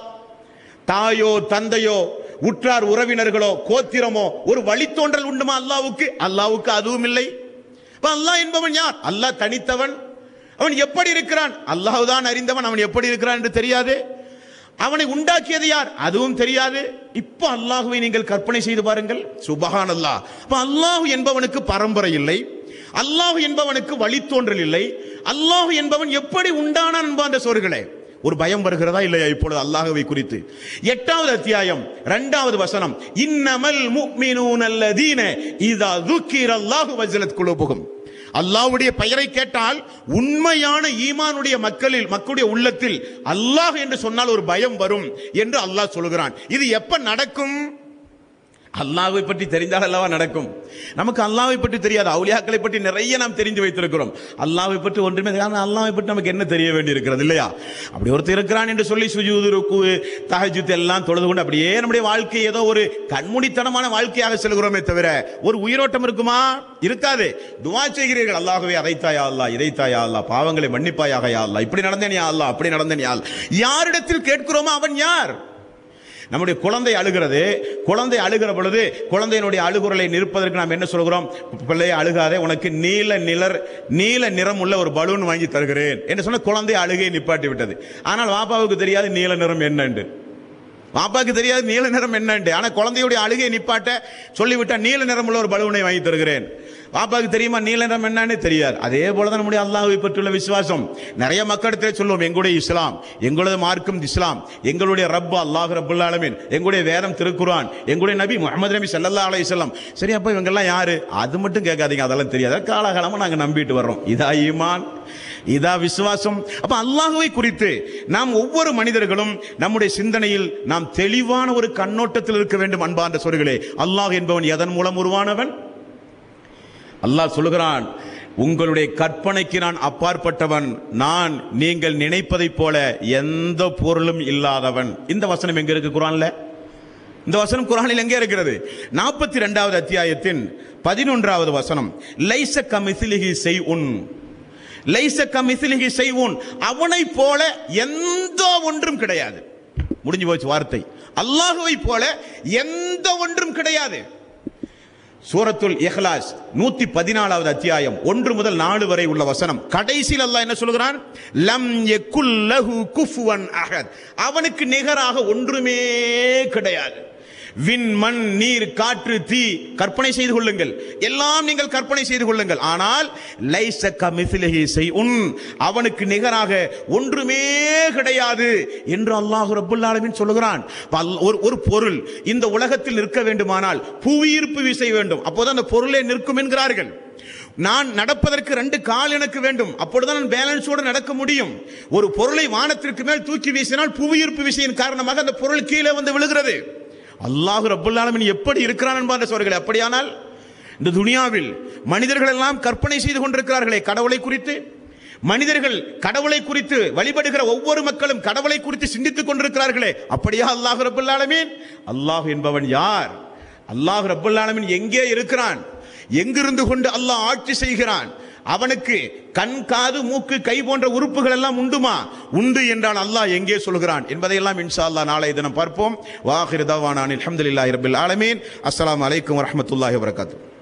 தாயோ தந்தையோ உற்றார் உறவினர்களோ கோத்திரமோ ஒரு வழித்தோன்றல் உண்டுமா அல்லாவுக்கு அல்லாவுக்கு அதுவும் இல்லை அப்ப அல்லாஹ் என்பவன் யார் அல்லாஹ் தனித்தவன் அவன் எப்படி இருக்கிறான் அல்லாஹ் தான் அறிந்தவன் அவன் எப்படி இருக்கிறான் என்று தெரியாது அவனை உண்டாக்கியது யார் அதுவும் தெரியாது இப்போ அல்லாஹுவை நீங்கள் கற்பனை செய்து பாருங்கள் சுபஹான் அல்லாஹ் அப்ப அல்லாஹ் என்பவனுக்கு பரம்பரை இல்லை அல்லாஹ் என்பவனுக்கு வழித்தோன்றல் இல்லை அல்லாஹ் என்பவன் எப்படி உண்டானான் என்பான்ற சோர்களே ஒரு பயம் வருகிறதா இல்லையா இப்பொழுது அல்லாஹ்வை குறித்து எட்டாவது அத்தியாயம் இரண்டாவது வசனம் இன்னமல் முஃமினூன அல்லதீன இதா துக்கிரல்லாஹு வஜலத் குலூபுகும் அல்லாஹ்வுடைய பெயரை கேட்டால் உண்மையான ஈமானுடைய மக்களில் மக்களுடைய உள்ளத்தில் அல்லாஹ் என்று சொன்னால் ஒரு பயம் வரும் என்று அல்லாஹ் சொல்கிறான் இது எப்ப நடக்கும் அல்லாஹ்வை பற்றி தெரிந்தால் அல்லவா நடக்கும் நமக்கு அல்லாஹ்வை பற்றி தெரியாது அவுலியாக்களை பற்றி நிறைய நாம் தெரிந்து வைத்திருக்கிறோம் அல்லாஹ்வை பற்றி ஒன்றுமே தெரியாது அல்லாஹ்வை பற்றி நமக்கு என்ன தெரிய வேண்டி இருக்கிறது இல்லையா அப்படி ஒருத்தர் இருக்கிறான் என்று சொல்லி சுஜூது ருக்கு தஹஜுத் எல்லாம் தொழுது கொண்டு அப்படியே நம்முடைய வாழ்க்கை ஏதோ ஒரு கண்மூடித்தனமான வாழ்க்கையாக செல்கிறோமே தவிர ஒரு உயிரோட்டம் இருக்குமா இருக்காது துவா செய்கிறீர்கள் அல்லாஹ்வே அதைத்தாயா அல்லாஹ் இதைத்தாயா அல்லாஹ் பாவங்களை மன்னிப்பாயாக யா அல்லாஹ் இப்படி நடந்தேன் யா அல்லாஹ் அப்படி நடந்தேன் யா அல்லாஹ். யாரிடத்தில் கேட்கிறோமோ அவன் யார் நம்முடைய குழந்தை அழுகிறது குழந்தை அழுகிற பொழுது குழந்தையினுடைய அழுகுரலை நிற்பதற்கு நாம் என்ன சொல்கிறோம் பிள்ளையை அழுகாதே உனக்கு நீல நிலர் நீல நிறம் உள்ள ஒரு பலூன் வாங்கி தருகிறேன் என்று சொன்ன குழந்தை அழுகையை நிப்பாட்டி விட்டது ஆனால் வாப்பாவுக்கு தெரியாது நீல நிறம் என்னண்டு பாப்பாக்கு தெரியாது நீல நிறம் என்னண்டு ஆனா குழந்தையுடைய அழுகையை நிப்பாட்ட சொல்லிவிட்டா நீல நிறம் உள்ள ஒரு பலூனை வாங்கி தருகிறேன் பாப்பாக்கு தெரியுமா நீல நிறம் என்னன்னு தெரியாது அதே போலதான் நம்முடைய அல்லாஹ்வை பற்றியுள்ள விசுவாசம் நிறைய மக்களிடத்திலே சொல்லுவோம் எங்களுடைய இஸ்லாம் எங்களது மார்க்கம் இஸ்லாம் எங்களுடைய ரப் அல்லாஹ் ரப்புல் ஆலமீன் எங்களுடைய வேதம் திருக்குரான் எங்களுடைய நபி முகமது நபி ஸல்லல்லாஹு அலைஹி வஸல்லம் சரி அப்ப இவங்க எல்லாம் யாரு அது மட்டும் கேட்காதீங்க அதெல்லாம் தெரியாது காலகாலமா நாங்க நம்பிட்டு வர்றோம் இதா ஈமான் இதா விசுவாசம் அப்ப அல்லாஹுவை குறித்து நாம் ஒவ்வொரு மனிதர்களும் நம்முடைய சிந்தனையில் நாம் தெளிவான ஒரு கண்ணோட்டத்தில் இருக்க வேண்டும் அன்பார்ந்த சொல்களே அல்லாஹ் என்பவன் எதன் மூலம் உருவானவன் அல்லாஹ் சொல்லுகிறான் உங்களுடைய கற்பனைக்கு நான் அப்பாற்பட்டவன் நான் நீங்கள் நினைப்பதைப் போல எந்த பொருளும் இல்லாதவன் இந்த வசனம் எங்க இருக்கு குரான்ல இந்த வசனம் குரானில் எங்கே இருக்கிறது நாற்பத்தி ரெண்டாவது அத்தியாயத்தின் பதினொன்றாவது வசனம் லைச கமிசிலிகி செய் உன் லைச கமிசிலிகி செய் உன் அவனை போல எந்த ஒன்றும் கிடையாது முடிஞ்சு போச்சு வார்த்தை அல்லாஹுவை போல எந்த ஒன்றும் கிடையாது சூரத்துல் இஹ்லாஸ் நூத்தி பதினாலாவது அத்தியாயம் ஒன்று முதல் நாலு வரை உள்ள வசனம் கடைசியில் அல்லாஹ் என்ன சொல்கிறான் லம் யகுல் லஹு குஃபுவன் அஹத் அவனுக்கு நிகராக ஒன்றுமே கிடையாது விண் மண் நீர் காற்று தீ கற்பனை செய்து கொள்ளுங்கள் எல்லாம் நீங்கள் கற்பனை செய்து கொள்ளுங்கள் ஆனால் லைச கமிசிலஹி செய் உன் அவனுக்கு நிகராக ஒன்றுமே கிடையாது என்று அல்லாஹ் ரப்புல் ஆலமீன் சொல்லுகிறான் அப்ப அல்- ஒரு ஒரு பொருள் இந்த உலகத்தில் நிற்க வேண்டுமானால் புவியீர்ப்பு விசை வேண்டும் அப்போதான் அந்த பொருளே நிற்கும் என்கிறார்கள் நான் நடப்பதற்கு ரெண்டு கால் எனக்கு வேண்டும் அப்பொழுதுதான் நான் பேலன்ஸோடு நடக்க முடியும் ஒரு பொருளை வானத்திற்கு மேல் தூக்கி வீசினால் புவியீர்ப்பு விசையின் காரணமாக அந்த பொருள் கீழே வந்து விழுகிறது அல்லாஹ் ரப்புல் ஆலமீன் எப்படி இருக்கிறான் என்பார் சொல்கிறேன் அப்படியானால் இந்த துனியாவில் மனிதர்கள் எல்லாம் கற்பனை செய்து கொண்டிருக்கிறார்களே கடவுளை குறித்து மனிதர்கள் கடவுளை குறித்து வழிபடுகிற ஒவ்வொரு மக்களும் கடவுளை குறித்து சிந்தித்துக் கொண்டிருக்கிறார்களே அப்படியா அல்லாஹ் ரப்புல் ஆலமீன் அல்லாஹ் என்பவன் யார் அல்லாஹ் ரப்புல் ஆலமீன் எங்கே இருக்கிறான் எங்கிருந்து கொண்டு அல்லாஹ் ஆட்சி செய்கிறான் அவனுக்கு கண் காது மூக்கு கை போன்ற உறுப்புகள் எல்லாம் உண்டுமா உண்டு என்றால் அல்லாஹ் எங்கே சொல்கிறான் என்பதையெல்லாம் இன்ஷா அல்லாஹ் நாளை தினம் பார்ப்போம் வாஹிர் தவானான் அல்ஹம்துலில்லாஹி ரபில் ஆலமீன் அஸ்ஸலாமு அலைக்கும் வரஹ்மத்துல்லாஹி வபரகாத்துஹு